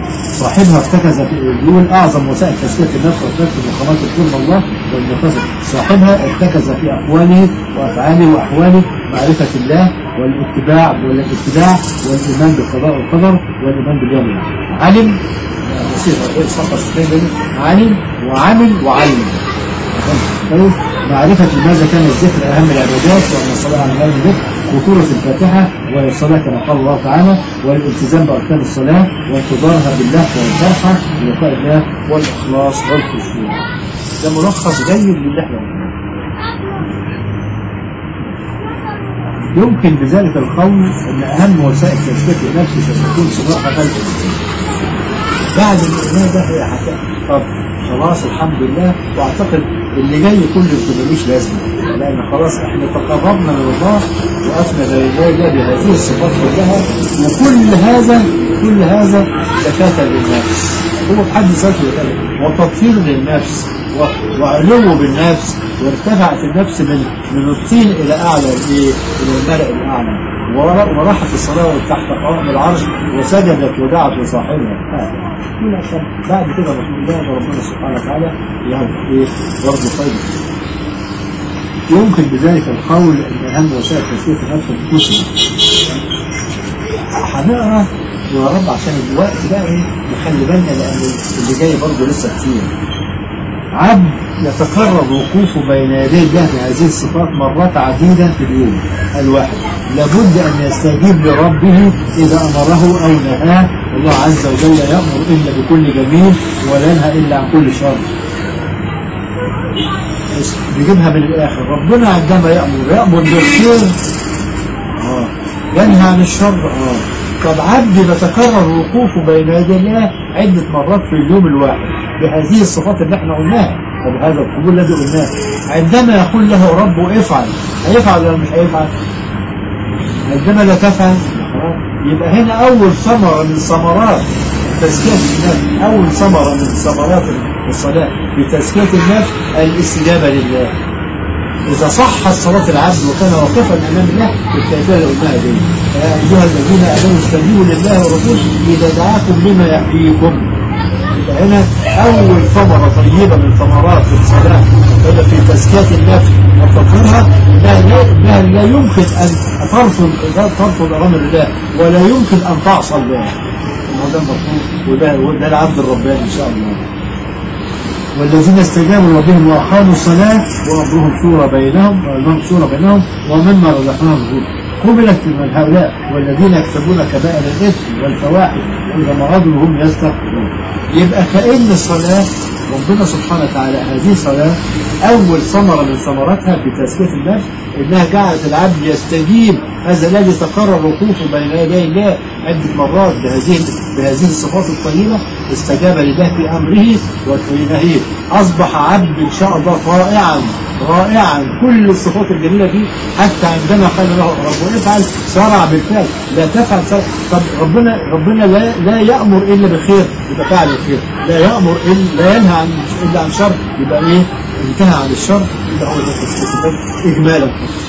صاحبها ارتكز في يقول اعظم وسائل تزكيه النفس وتزكيه مقامات الكون الله والنقاش صاحبها ارتكز في اقواله وافعاله واحواله معرفه الله والاتباع والاتباع والايمان بالقضاء والقدر والايمان باليوم الاخر علم بصير صفحه ستين علم وعمل وعلم كويس معرفة لماذا كان الذكر أهم العبادات وأن الصلاة على النبي الذكر خطورة الفاتحة وهي الصلاة كما قال الله تعالى والالتزام بأركان الصلاة وانتظارها بالله والفرحة ولقاء الله والإخلاص والخشوع ده ملخص جيد للي احنا قلناه. يمكن بذلك القول أن أهم وسائل تزكية النفس ستكون صلاح قلب بعد الإيمان ده هي حتى طب خلاص الحمد لله واعتقد اللي جاي كله ملوش لازمه لان خلاص احنا تقربنا من الله وقفنا بين الله بهذه الصفات كلها وكل هذا كل هذا زكاة للنفس هو بحد ذاته كده وتطهير للنفس و- وعلو بالنفس وارتفعت النفس من من الطين الى اعلى الايه؟ الى الملأ الاعلى ور- وراحت الصلاه تحت قوام العرش وسجدت ودعت لصاحبها هذا. كل عشان بعد كده رسول الله ربنا سبحانه وتعالى يعني ايه برضه خير يمكن بذلك القول ان اهم وسائل تزكيه النفس الكسر هنقرا يا رب عشان الوقت بقى ايه نخلي بالنا لان اللي جاي برضه لسه كتير عبد يتقرب وقوفه بين يدي الله بهذه الصفات مرات عديدة في اليوم الواحد لابد أن يستجيب لربه إذا أمره أو نهاه الله عز وجل يأمر إلا بكل جميل ولا ينهى إلا عن كل شر بيجيبها من الآخر ربنا عندما يأمر يأمر بالخير آه ينهى عن الشر آه طب عبد بتكرر وقوفه بين يدي الله عدة مرات في اليوم الواحد بهذه الصفات اللي احنا قلناها وبهذا القبول الذي قلناه عندما يقول له ربه افعل هيفعل ولا مش هيفعل؟ عندما لا تفعل يبقى هنا أول ثمرة من ثمرات تزكية النفس أول ثمرة من ثمرات الصلاة بتزكية النفس الاستجابة لله إذا صح صلاة العبد وكان واقفا أمام الله بالكيفية اللي قلناها دي يا أيها الذين آمنوا استجيبوا لله ورسوله إذا دعاكم لما يحييكم يبقى هنا أول ثمرة طيبة من ثمرات الصلاة هي في تزكية النفس وتطهيرها إنها لا, إنها لا يمكن أن ترفض ترفض أوامر الله ولا يمكن أن تعصى الله وده المطلوب وده, وده العبد الرباني إن شاء الله والذين استجابوا لربهم واقاموا الصلاه وامرهم شورى بينهم وامرهم شورى بينهم ومما رزقناهم رزقهم قبلت من هؤلاء والذين يكسبون كبائر الاثم والفواحش اذا مرضوا هم يستغفرون يبقى كأن الصلاه ربنا سبحانه وتعالى هذه الصلاه اول ثمره من ثمراتها بتزكيه النفس انها جعلت العبد يستجيب هذا الذي تقرر وقوفه بين يدي الله عده مرات بهذه بهذه الصفات الطيبه استجاب لله في امره وفي نهيه اصبح عبد ان شاء الله رائعا رائعا كل الصفات الجميله دي حتى عندما قال له ربنا افعل صرع بالفعل لا تفعل صرع طب ربنا ربنا لا لا يامر الا بالخير يبقى فعل الخير لا يامر الا لا ينهى عن الا عن شر يبقى ايه انتهى عن الشر يبقى هو ده اجمالا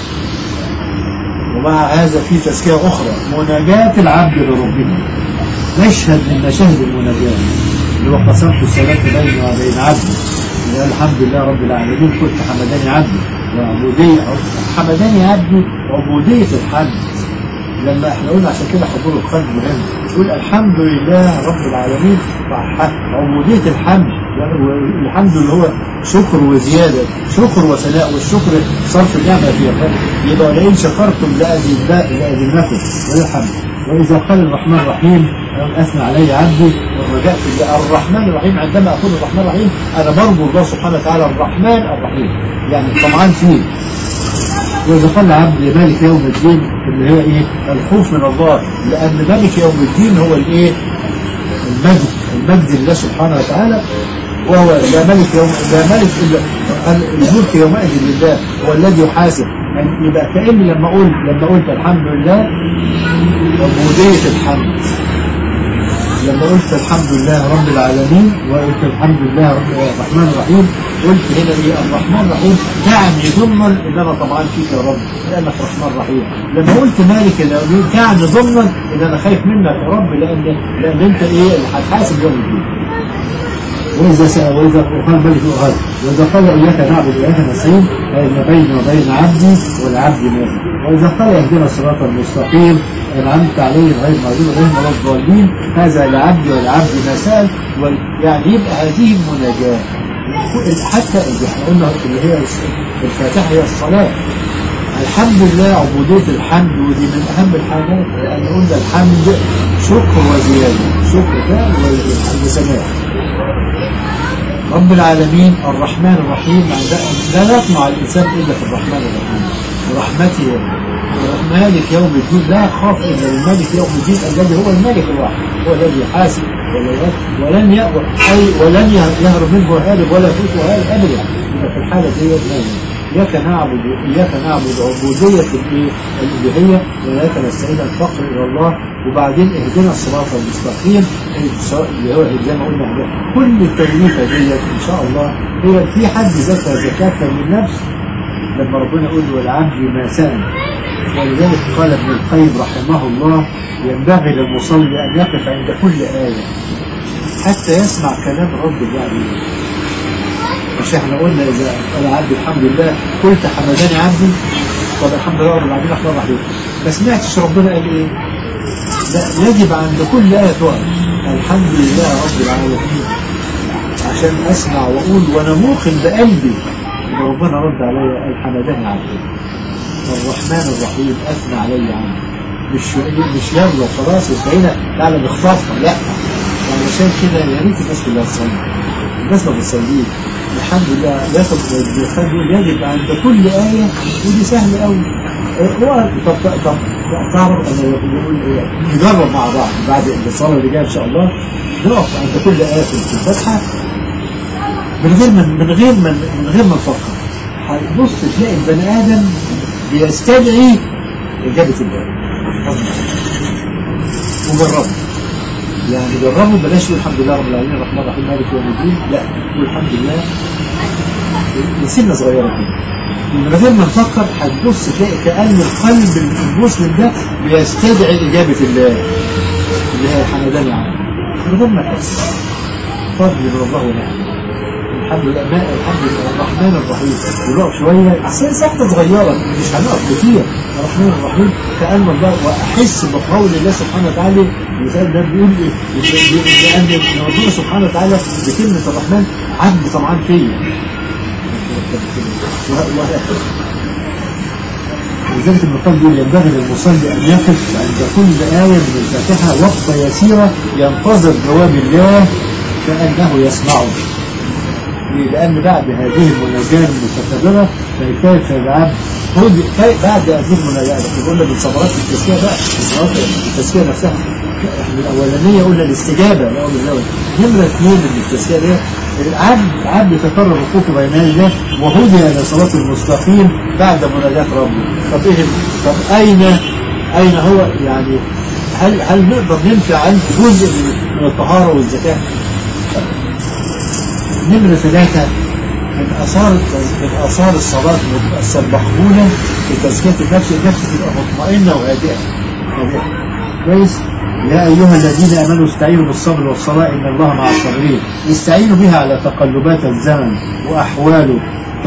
ومع هذا في تزكيه اخرى مناجاه العبد لربه مشهد من مشاهد المناجاه اللي هو قسمت الصلاه بيني وبين عبدي الحمد لله رب العالمين كنت حمداني عبدي وعبودية حمداني عبدي عبودية الحمد لما احنا قلنا عشان كده حضور القلب مهم تقول الحمد لله رب العالمين عبودية الحمد الحمد اللي هو شكر وزيادة شكر وثناء والشكر صرف النعمة في الرب يبقى لئن شكرتم لأزيدنكم وللحمد وإذا قال الرحمن الرحيم أثنى علي عبدي والرجاء في الرحمن الرحيم عندما أقول الرحمن الرحيم أنا برجو الله سبحانه وتعالى الرحمن الرحيم يعني طمعان فيه وإذا قال عبد مالك يوم الدين اللي هي إيه الخوف من الله لأن مالك يوم الدين هو الإيه المجد المجد لله سبحانه وتعالى وهو لا ملك يوم لا ملك إلا الملك يومئذ لله هو الذي يحاسب يعني يبقى كأني لما أقول لما قلت الحمد لله عبودية الحمد لما قلت الحمد لله رب العالمين وقلت الحمد لله رب الرحمن الرحيم قلت هنا ايه الرحمن الرحيم نعم يضمن ان انا طبعا فيك يا رب لانك رحمن رحيم لما قلت مالك الاولين نعم يضمن ان انا خايف منك يا رب لان لان انت ايه اللي هتحاسب يوم الدين وإذا سأل وإذا قال ملك الأرض وإذا قال إياك نعبد وإياك نستعين فإن بيني وبين عبدي والعبد ماذا وإذا قال اهدنا الصراط المستقيم أنعمت عليهم غير المغضوب عليهم ولا الضالين هذا لعبدي ولعبدي ما سأل يعني يبقى هذه المناجاة حتى اللي احنا قلنا اللي هي الفاتحة هي الصلاة الحمد لله عبودية الحمد ودي من أهم الحاجات لأن قلنا الحمد شكر وزيادة شكر كامل وسماح رب العالمين الرحمن الرحيم لا يطمع الإنسان إلا في الرحمن الرحيم برحمته مالك يوم الدين لا يخاف إلا الملك يوم الدين الذي هو الملك الواحد هو الذي يحاسب ولن أي ولن يهرب منه هارب ولا يفوته هارب أبدا في الحالة دي إياك نعبد إياك نعبد عبودية الإلهية وإياك نستعين الفقر إلى الله وبعدين اهدنا الصراط المستقيم اللي هو زي ما قلنا كل التكليفة ديت إن شاء الله هي في حد ذاتها زكاة من النفس لما ربنا يقول والعبد ما سأل ولذلك قال ابن القيم رحمه الله ينبغي للمصلي أن يقف عند كل آية حتى يسمع كلام رب العالمين مش احنا قلنا اذا انا عبدي الحمد لله قلت حمداني عبدي طب الحمد لله رب العالمين احمد عليك ما سمعتش ربنا قال ايه لا يجب عند كل آية تقف الحمد لله رب العالمين عشان اسمع واقول وانا موقن بقلبي ان ربنا رد عليا قال حمداني عبدي الرحمن الرحيم اثنى علي عبدي مش مش يلا خلاص انتهينا تعالى نخطفها لا علشان كده يا ريت الناس كلها تصلي الناس ما بتصليش الحمد لله ياخد يقول يجب عند كل آية ودي سهل قوي هو طب طب تعرف انا بيقول ايه نجرب مع بعض بعد الصلاه اللي جايه ان شاء الله نقف عند كل ايه في الفاتحه من غير من من غير من من غير ما نفكر هتبص تلاقي البني ادم بيستدعي اجابه الله وجربه يعني جربوا بلاش يقول الحمد لله رب العالمين الرحمن الرحيم مالك يوم الدين لا يقول الحمد لله لسنة صغيرة كده من غير ما نفكر هتبص تلاقي كأن القلب المسلم ده بيستدعي إجابة الله اللي هي حمدان يعني من غير ما تحس فضل من الله ونعمه الحمد لله ما الحمد لله الرحمن الرحيم ونقف شوية أحسن سكتة صغيرة مش هنقف كتير الرحمن الرحيم كأن الله وأحس بقول الله سبحانه وتعالى المثال ده بيقول لأن ربنا سبحانه وتعالى بكلمة الرحمن عبد طبعا فيا ولذلك ابن القيم بيقول ينبغي للمصلي ان يقف عند كل آية من الفاتحة وقفة يسيرة ينتظر جواب الله كأنه يسمعه لأن بعد هذه المناجاة المتكررة فكيف العبد خد بعد هذه المناجاة احنا قلنا من ثمرات التزكية بقى التزكية نفسها احنا الأولانية قلنا الاستجابة لأول الأول نمرة اثنين من التزكية دي العبد عبد يتكرر وقوفه بين الله وهدي إلى صلاة المستقيم بعد مناجاة ربه طب ايه طب أين أين هو يعني هل هل نقدر ننفع عن جزء من الطهارة والزكاة؟ نمرة ثلاثة من آثار من آثار الصلاة المقبولة في تزكية النفس النفس تبقى مطمئنة وهادئة هادئة كويس يا أيها الذين آمنوا استعينوا بالصبر والصلاة إن الله مع الصابرين استعينوا بها على تقلبات الزمن وأحواله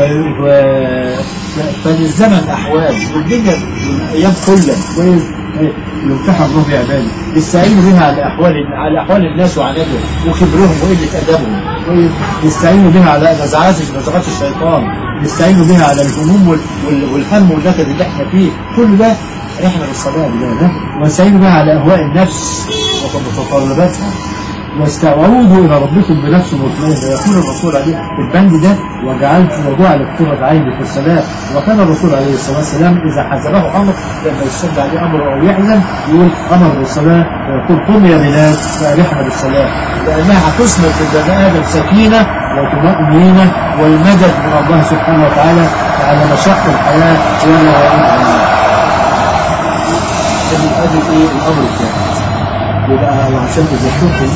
فللزمن أحوال والدنيا الأيام كلها كويس يمتحن الله بعباده يستعينوا بها على أحوال على أحوال الناس وعنادهم وكبرهم وقلة أدبهم يستعينوا بها على نزعات نزغات الشيطان يستعينوا بها على الهموم والهم والنكد اللي احنا فيه كل ده احنا بالصلاة بالله ويستعينوا بها على أهواء النفس ومتطلباتها واستعودوا إلى ربكم بنفس مطمئنة يقول الرسول عليه في البند ده وجعلت موضوع لقرة عيني في الصلاة وكان الرسول عليه الصلاة والسلام إذا حزبه أمر لما يشد عليه أمر أو يحزن يقول أمر بالصلاة ويقول قم يا بلال فأرحنا بالصلاة لأنها هتثمر في البني آدم سكينة وطمأنينة والمدد من الله سبحانه وتعالى على مشق الحياة ولا يعود عنها. هذه إيه الأمر الثالث يبقى عشان تذكركم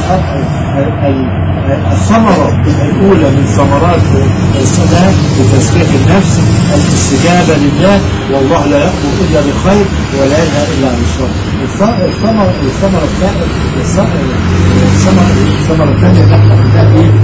الثمرة الأولى من ثمرات الصلاة بتزكية النفس الاستجابة لله والله لا يأمر إلا بخير ولا ينهى إلا عن الشر الثمرة الثمرة الثمرة الثانية اللي احنا قلناها ايه؟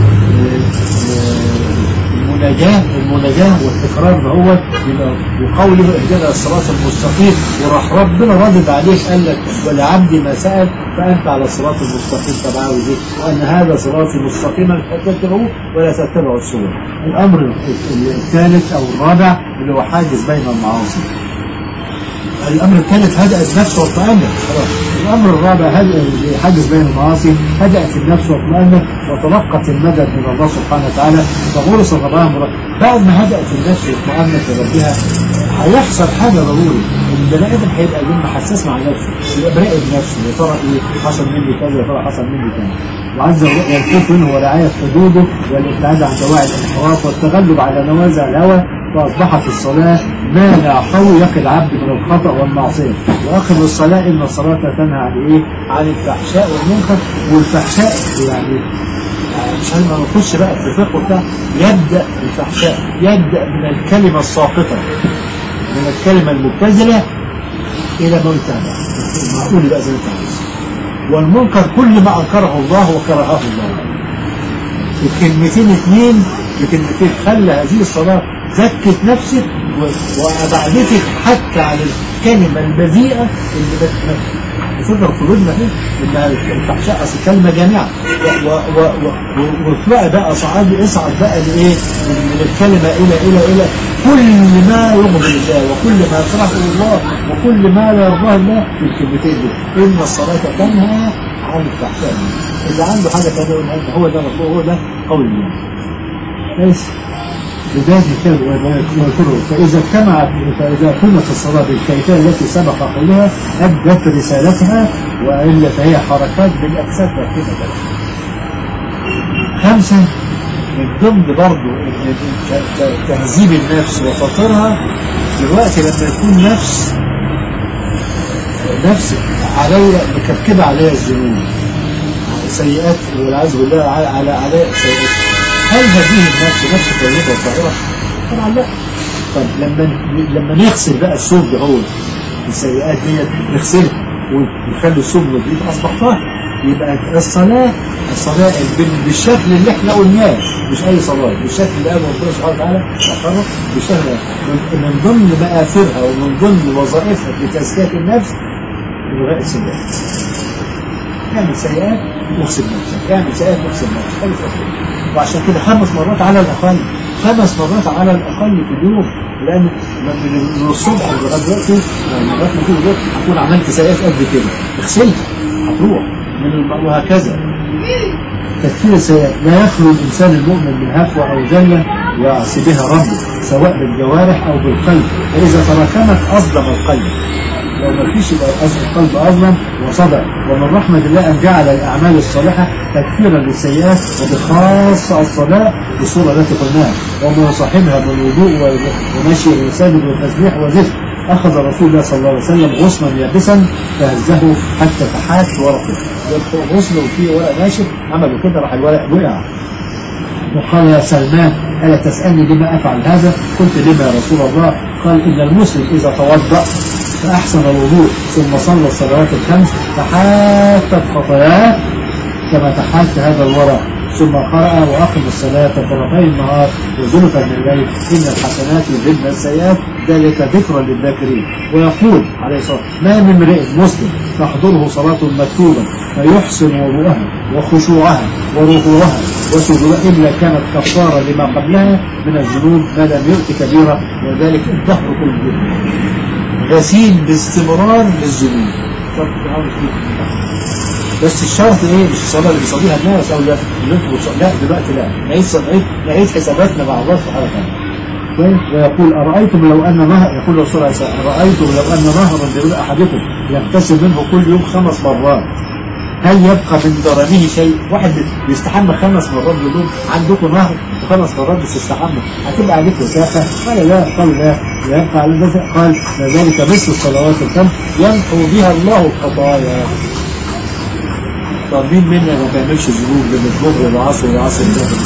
المناجاة المناجاة والتكرار ده هو وقوله اهدنا الصراط المستقيم وراح ربنا رادد عليه قال لك ولعبدي ما سأل فأنت على الصراط المستقيم طب عاوز ايه؟ وأن هذا صراطي مستقيما فاتبعوه ولا تتبعوا السبل. الأمر الثالث أو الرابع اللي هو حاجز بين المعاصي. الأمر الثالث هدأت نفسه واطمأنت خلاص الأمر الرابع هدأ حاجز بين المعاصي هدأت النفس واطمأنت وتلقت المدد من الله سبحانه وتعالى فغرس الغرام بعد ما هدأت النفس واطمأنت لربها هيحصل حاجة ضروري البني آدم هيبقى يوم حساس مع نفسه يبقى براقب نفسه يا ترى ايه حصل مني كذا يا ترى حصل مني كذا وعز وجل يلتف منه ورعاية حدوده والابتعاد عن دواعي الانحراف والتغلب على نوازع الهوى فأصبحت الصلاة مانع قوي يقي العبد من الخطأ والمعصية وأخذ الصلاة إن الصلاة تنهى عن إيه؟ عن الفحشاء والمنكر والفحشاء يعني مش عارف ما نخش بقى في الفقه بتاع يبدأ الفحشاء يبدأ من الكلمة الساقطة من الكلمة المبتذلة إلى ما يتابع معقول بقى زي ما والمنكر كل ما أنكره الله وكرهه الله الكلمتين اثنين بكلمتين خلى هذه الصلاة زكت نفسك وأبعدتك حتى عن الكلمة البذيئة اللي بتفضل قلوبنا فيه إنها الفحشاء أصل كلمة جامعة وطلع بقى صعد اصعد بقى لإيه من الكلمة إلى إلى إلى كل ما يغضب الله وكل ما يكرهه الله وكل ما لا يرضاه الله في الكلمتين دول إن الصلاة تنهى عن الفحشاء اللي عنده حاجة ثانية يقول هو ده مطلوب هو ده قول الله بس بداية الكلب ويذكره فإذا اجتمعت فإذا قمت الصلاة بالكيفية التي سبق قولها أدت رسالتها وإلا فهي حركات بالأجساد ترتيبها خمسة من ضمن برضه تهذيب النفس وتطهيرها دلوقتي لما يكون نفس نفس عليا مكركبة عليا الذنوب سيئات والعياذ بالله على عليا سيئات هل هذه النفس نفس طيبة وطاهرة؟ طبعا لا طب لما لما نغسل بقى الثوب ده هو السيئات ديت نغسلها ونخلي الثوب نظيف اصبح طاهر يبقى الصلاة الصلاة بالشكل اللي احنا قلناه مش أي صلاة بالشكل اللي قاله ربنا سبحانه وتعالى أخره بالشكل من ضمن مآثرها ومن ضمن وظائفها لتزكية النفس إلغاء السيئات اعمل سيئات واغسل نفسك اعمل سيئات واغسل نفسك وعشان كده خمس مرات على الأقل خمس مرات على الأقل في اليوم لأن من الصبح لغاية دلوقتي لغاية ما تيجي دلوقتي هكون عملت سيئات قد كده اغسلها هتروح من وهكذا تكفير السيئات لا يخلو الإنسان المؤمن من هفوة أو ذلة يعصي بها ربه سواء بالجوارح أو بالقلب فإذا تراكمت أظلم القلب لو ما فيش القلب أظلم وصدع ومن رحمة الله أن جعل الأعمال الصالحة تكفيرا للسيئات وبخاصة الصلاة بالصورة التي قلناها وما صاحبها بالوضوء ومشي الإنسان والتسبيح وذكر أخذ رسول الله صلى الله عليه وسلم غصنا يابسا فهزه حتى تحات ورقه غصن وفيه ورق ناشف عملوا كده راح الورق وقع وقال يا سلمان ألا تسألني لما أفعل هذا قلت لما يا رسول الله قال إن المسلم إذا توضأ فأحسن الوضوء ثم صلى الصلوات الخمس تحاتت خطاياه كما تحات هذا الورق ثم قرأ وأقم الصلاة طرفي النهار وزلفا من الليل إن الحسنات يذهبن السيئات ذلك ذكرى للذاكرين ويقول عليه الصلاة ما من امرئ مسلم تحضره صلاة مكتوبة فيحسن وضوءها وخشوعها وركوعها وسجودها إلا كانت كفارة لما قبلها من الذنوب ما لم يؤت كبيرة وذلك الدهر كله غسيل باستمرار للذنوب بس الشرط ايه مش الصلاه اللي بيصليها الناس او لا لا دلوقتي لا نعيد نعيد نعيد حساباتنا مع الله سبحانه وتعالى ويقول أرأيتم لو أن نهر يقول الرسول عليه الصلاة أرأيتم لو أن نهرا بيقول أحدكم يغتسل منه كل يوم خمس مرات هل يبقى من درنه شيء واحد بيستحمى خمس مرات باليوم عندكم نهر وخمس مرات بتستحمى هتبقى عليك وساخة قال لا قال لا يبقى على ذلك قال ذلك مثل الصلوات الخمس يمحو بها الله الخطايا طب مين منا ما بيعملش ذنوب بين الظهر والعصر والعصر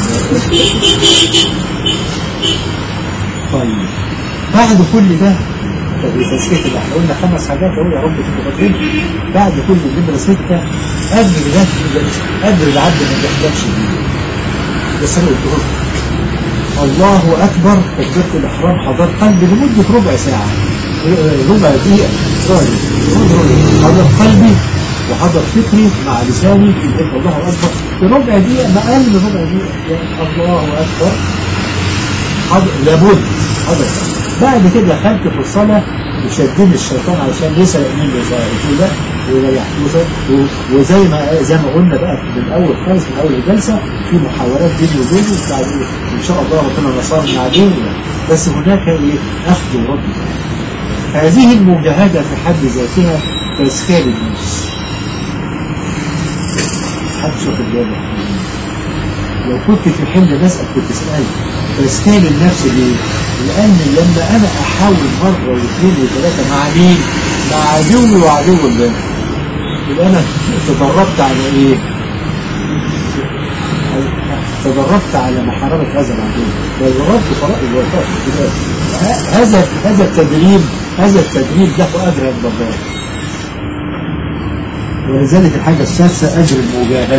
طيب بعد كل ده طب تزكية احنا قلنا خمس حاجات اهو يا رب تبقوا فاكرين بعد كل النمرة ستة أجر ده أجر العبد ما بيحتاجش بيه بس أنا قلت لكم الله أكبر تكبيرة الإحرام حضر قلبي لمدة ربع ساعة ربع دقيقة حضر قلبي وحضر فكري مع لساني في الله أكبر في ربع دقيقة ما أقل من ربع دقيقة الله أكبر حضر لابد حضر بعد كده دخلت في الصلاة وشدني الشيطان علشان يسرق مني كده ويريحني وزي ما زي ما قلنا بقى من الاول خالص من اول الجلسه في محاولات بيني وبينه بعد ان شاء الله ربنا نصرني عليه بس هناك ايه اخذ ورد هذه المجاهده في حد ذاتها تزكيه للنفس محدش واخد باله لو كنت في حمل بسأل كنت اسأل تزكيه للنفس ليه؟ لأن لما أنا أحاول مرة واثنين وثلاثة مع مين؟ مع عدوي وعدو الله يبقى أنا تدربت على إيه؟ تدربت على محاربة هذا العدو تدربت فرائض الوفاء هذا هذا التدريب هذا التدريب له أجر عند الله ولذلك الحاجة السادسة أجر المجاهدة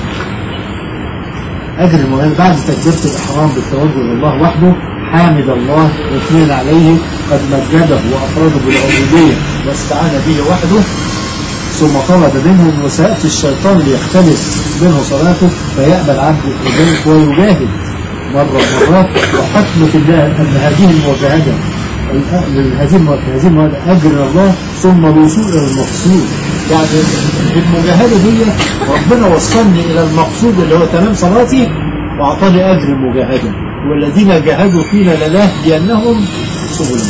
أجر المجاهدة بعد تكبيرة الإحرام بالتوجه إلى الله وحده حامد الله واثنين عليه قد مجده وأفراده بالعبودية واستعان به وحده ثم طلب منه مساءة الشيطان ليختلف منه صلاته فيأبى العبد ذلك ويجاهد مرة مرات وحكمة الله أن هذه المواجهة هذه هذه المواجهة أجر الله ثم الوصول إلى المقصود يعني المجاهدة دي ربنا وصلني إلى المقصود اللي هو تمام صلاتي وأعطاني أجر المجاهدة والذين جاهدوا فينا لنهدينهم سبلنا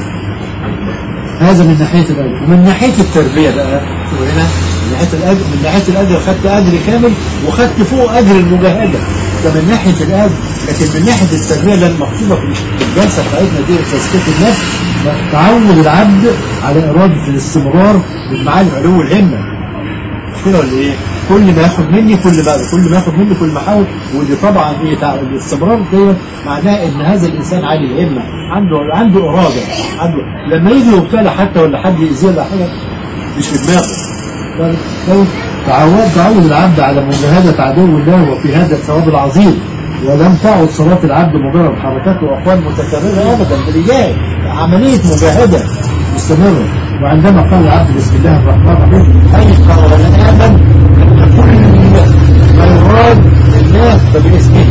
هذا من ناحية الأجر ومن ناحية التربية بقى هنا من ناحية الأجر من ناحية الأجر خدت أجر كامل وخدت فوق أجر المجاهدة ده من ناحية الأجر لكن من ناحية التربية اللي المقصودة في الجلسة بتاعتنا دي تزكية النفس تعود العبد على إرادة الاستمرار بالمعاني علو الهمة كده ولا إيه؟ كل ما ياخد مني كل ما كل ما ياخد مني كل ما احاول ودي طبعا ايه الاستمرار ديت معناه ان هذا الانسان عالي الهمه عنده عنده اراده عنده لما يجي يبتلى حتى ولا حد يأذيه ولا حاجه مش في دماغه تعود تعود العبد على مجاهده عدو الله وفي هذا الثواب العظيم ولم تعد صلاة العبد مجرد حركات وأقوال متكررة أبدا بالإيجاد عملية مجاهدة مستمرة وعندما قال العبد بسم الله الرحمن الرحيم أيقظ وآمن كل ما يراد الله فباسمه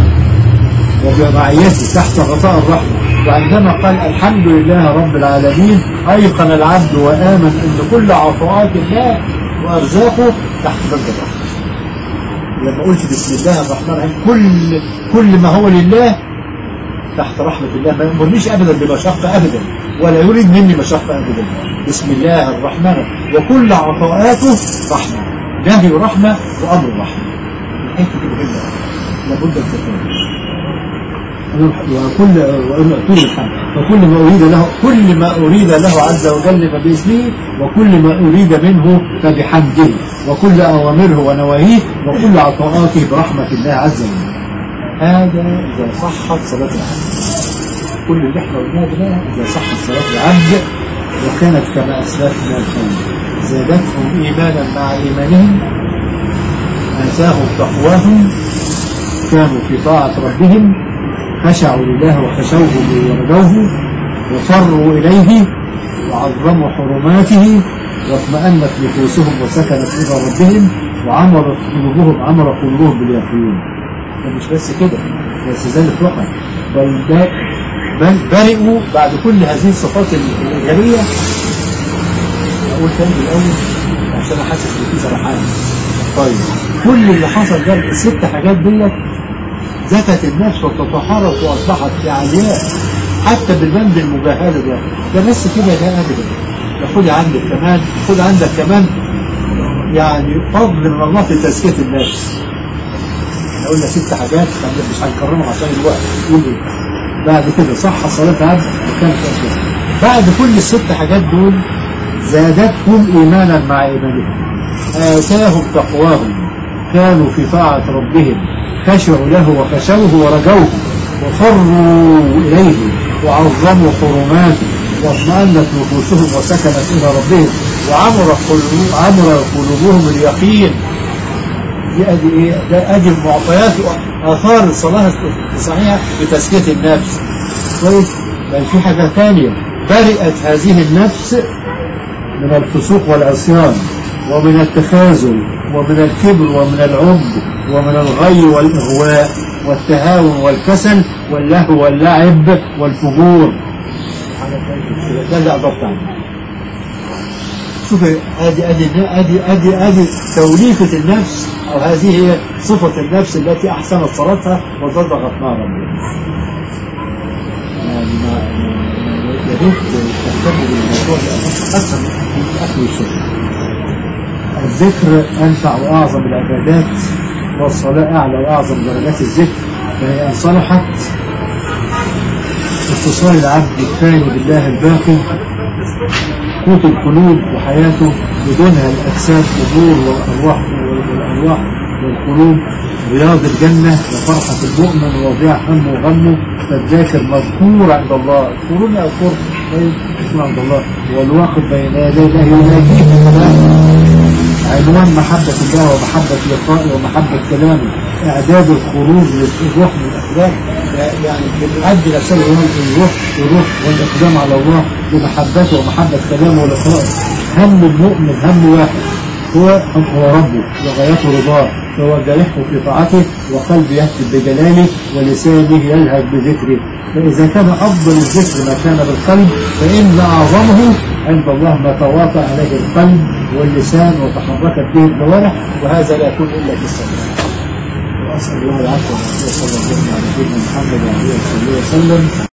وبمعيته تحت غطاء الرحمة وعندما قال الحمد لله رب العالمين أيقن العبد وآمن أن كل عطاءات الله وأرزاقه تحت بند الرحمة لما قلت بسم الله الرحمن الرحيم كل كل ما هو لله تحت رحمة الله ما يأمرنيش أبدا بمشقة أبدا ولا يريد مني مشقة أبدا بسم الله الرحمن الرحيم وكل عطاءاته رحمة نهي رحمة وأمر رحمة الحته دي مهمة لابد أن تكون وكل طول الحمد وكل ما أريد له كل ما أريد له عز وجل فباسمه وكل ما أريد منه فبحمده وكل أوامره ونواهيه وكل عطاءاته برحمة الله عز وجل هذا إذا صحت صلاة العبد كل اللي احنا قلناه ده إذا صحت صلاة العبد وكانت كما أسلفنا الخير زادتهم إيمانا مع إيمانهم آتاهم تقواهم كانوا في طاعة ربهم خشعوا لله وخشوه ورجوه وفروا إليه وعظموا حرماته واطمأنت نفوسهم وسكنت إلى ربهم وعمرت قلوبهم عمر قلوبهم باليقين مش بس كده بس ذلك فقط بل بل برئوا بعد كل هذه الصفات الإيجابية أقول تاني الأول عشان أحسس إن في سرحان طيب كل اللي حصل ده الست حاجات ديت زكت النفس وتطهرت واصبحت في علياء حتى بالبند المجاهده ده ده بس كده ده ابدا خد عندك كمان خد عندك كمان يعني فضل من الله في تزكيه النفس احنا قلنا ست حاجات مش هنكررهم عشان الوقت يقول ايه بعد كده صح صلاه عبد وكانت أفضل. بعد كل الست حاجات دول زادتهم ايمانا مع ايمانهم آتاهم تقواهم كانوا في طاعة ربهم خشعوا له وخشوه ورجوه وفروا إليه وعظموا حرماته واطمأنت نفوسهم وسكنت إلى ربهم وعمر قلوب عمر قلوبهم اليقين دي ادي ايه ده ادي المعطيات واثار الصلاه الصحيحه بتزكيه النفس كويس بل في حاجه ثانيه برئت هذه النفس من الفسوق والعصيان ومن التخاذل ومن الكبر ومن العجب ومن الغي والاغواء والتهاون والكسل واللهو واللعب والفجور ده اللي اضفت عنه شوف ادي ادي ادي ادي ادي توليفه النفس او هذه هي صفه النفس التي احسنت صلاتها وصدقت مع ربها. يعني ما يا ريت تهتموا بالموضوع ده اكثر من اخر الشيء. الذكر انفع واعظم العبادات والصلاه اعلى واعظم درجات الذكر فهي ان صلحت اتصال العبد الثاني بالله الباقي قوت القلوب وحياته بدونها الأجساد والنور والأرواح والأرواح والقلوب رياض الجنة وفرحة المؤمن ووضيع همه وغمه فالذاكر مذكور عند الله اذكروني أذكر مذكور عند الله والواقف بين يدي الله يناديه عنوان محبة الله ومحبة لقائه ومحبة كلامه إعداد الخروج للروح من الأخلاق يعني بنعدي نفسنا الروح الروح والإقدام على الله بمحبته ومحبة كلامه ولقائه هم المؤمن هم واحد هو هو ربه وغايته رضاه فهو جارحه في طاعته وقلبه يهتف بجلاله ولسانه يلهج بذكره فإذا كان أفضل الذكر ما كان بالقلب فإن أعظمه عند الله ما تواطأ عليه القلب واللسان وتحركت به الجوارح وهذا لا يكون إلا في الصلاة وأسأل الله العفو والعافية صلى الله عليه وسلم على سيدنا محمد وعلى آله وصحبه وسلم